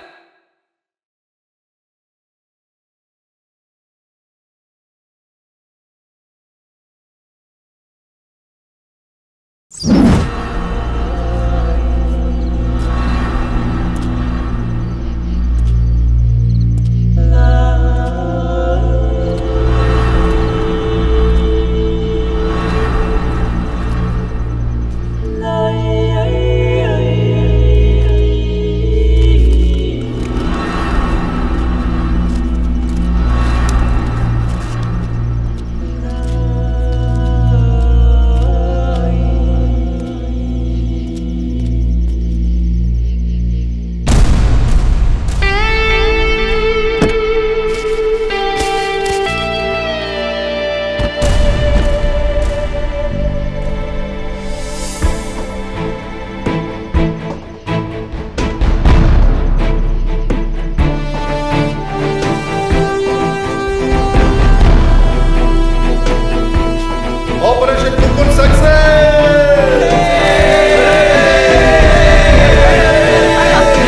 operation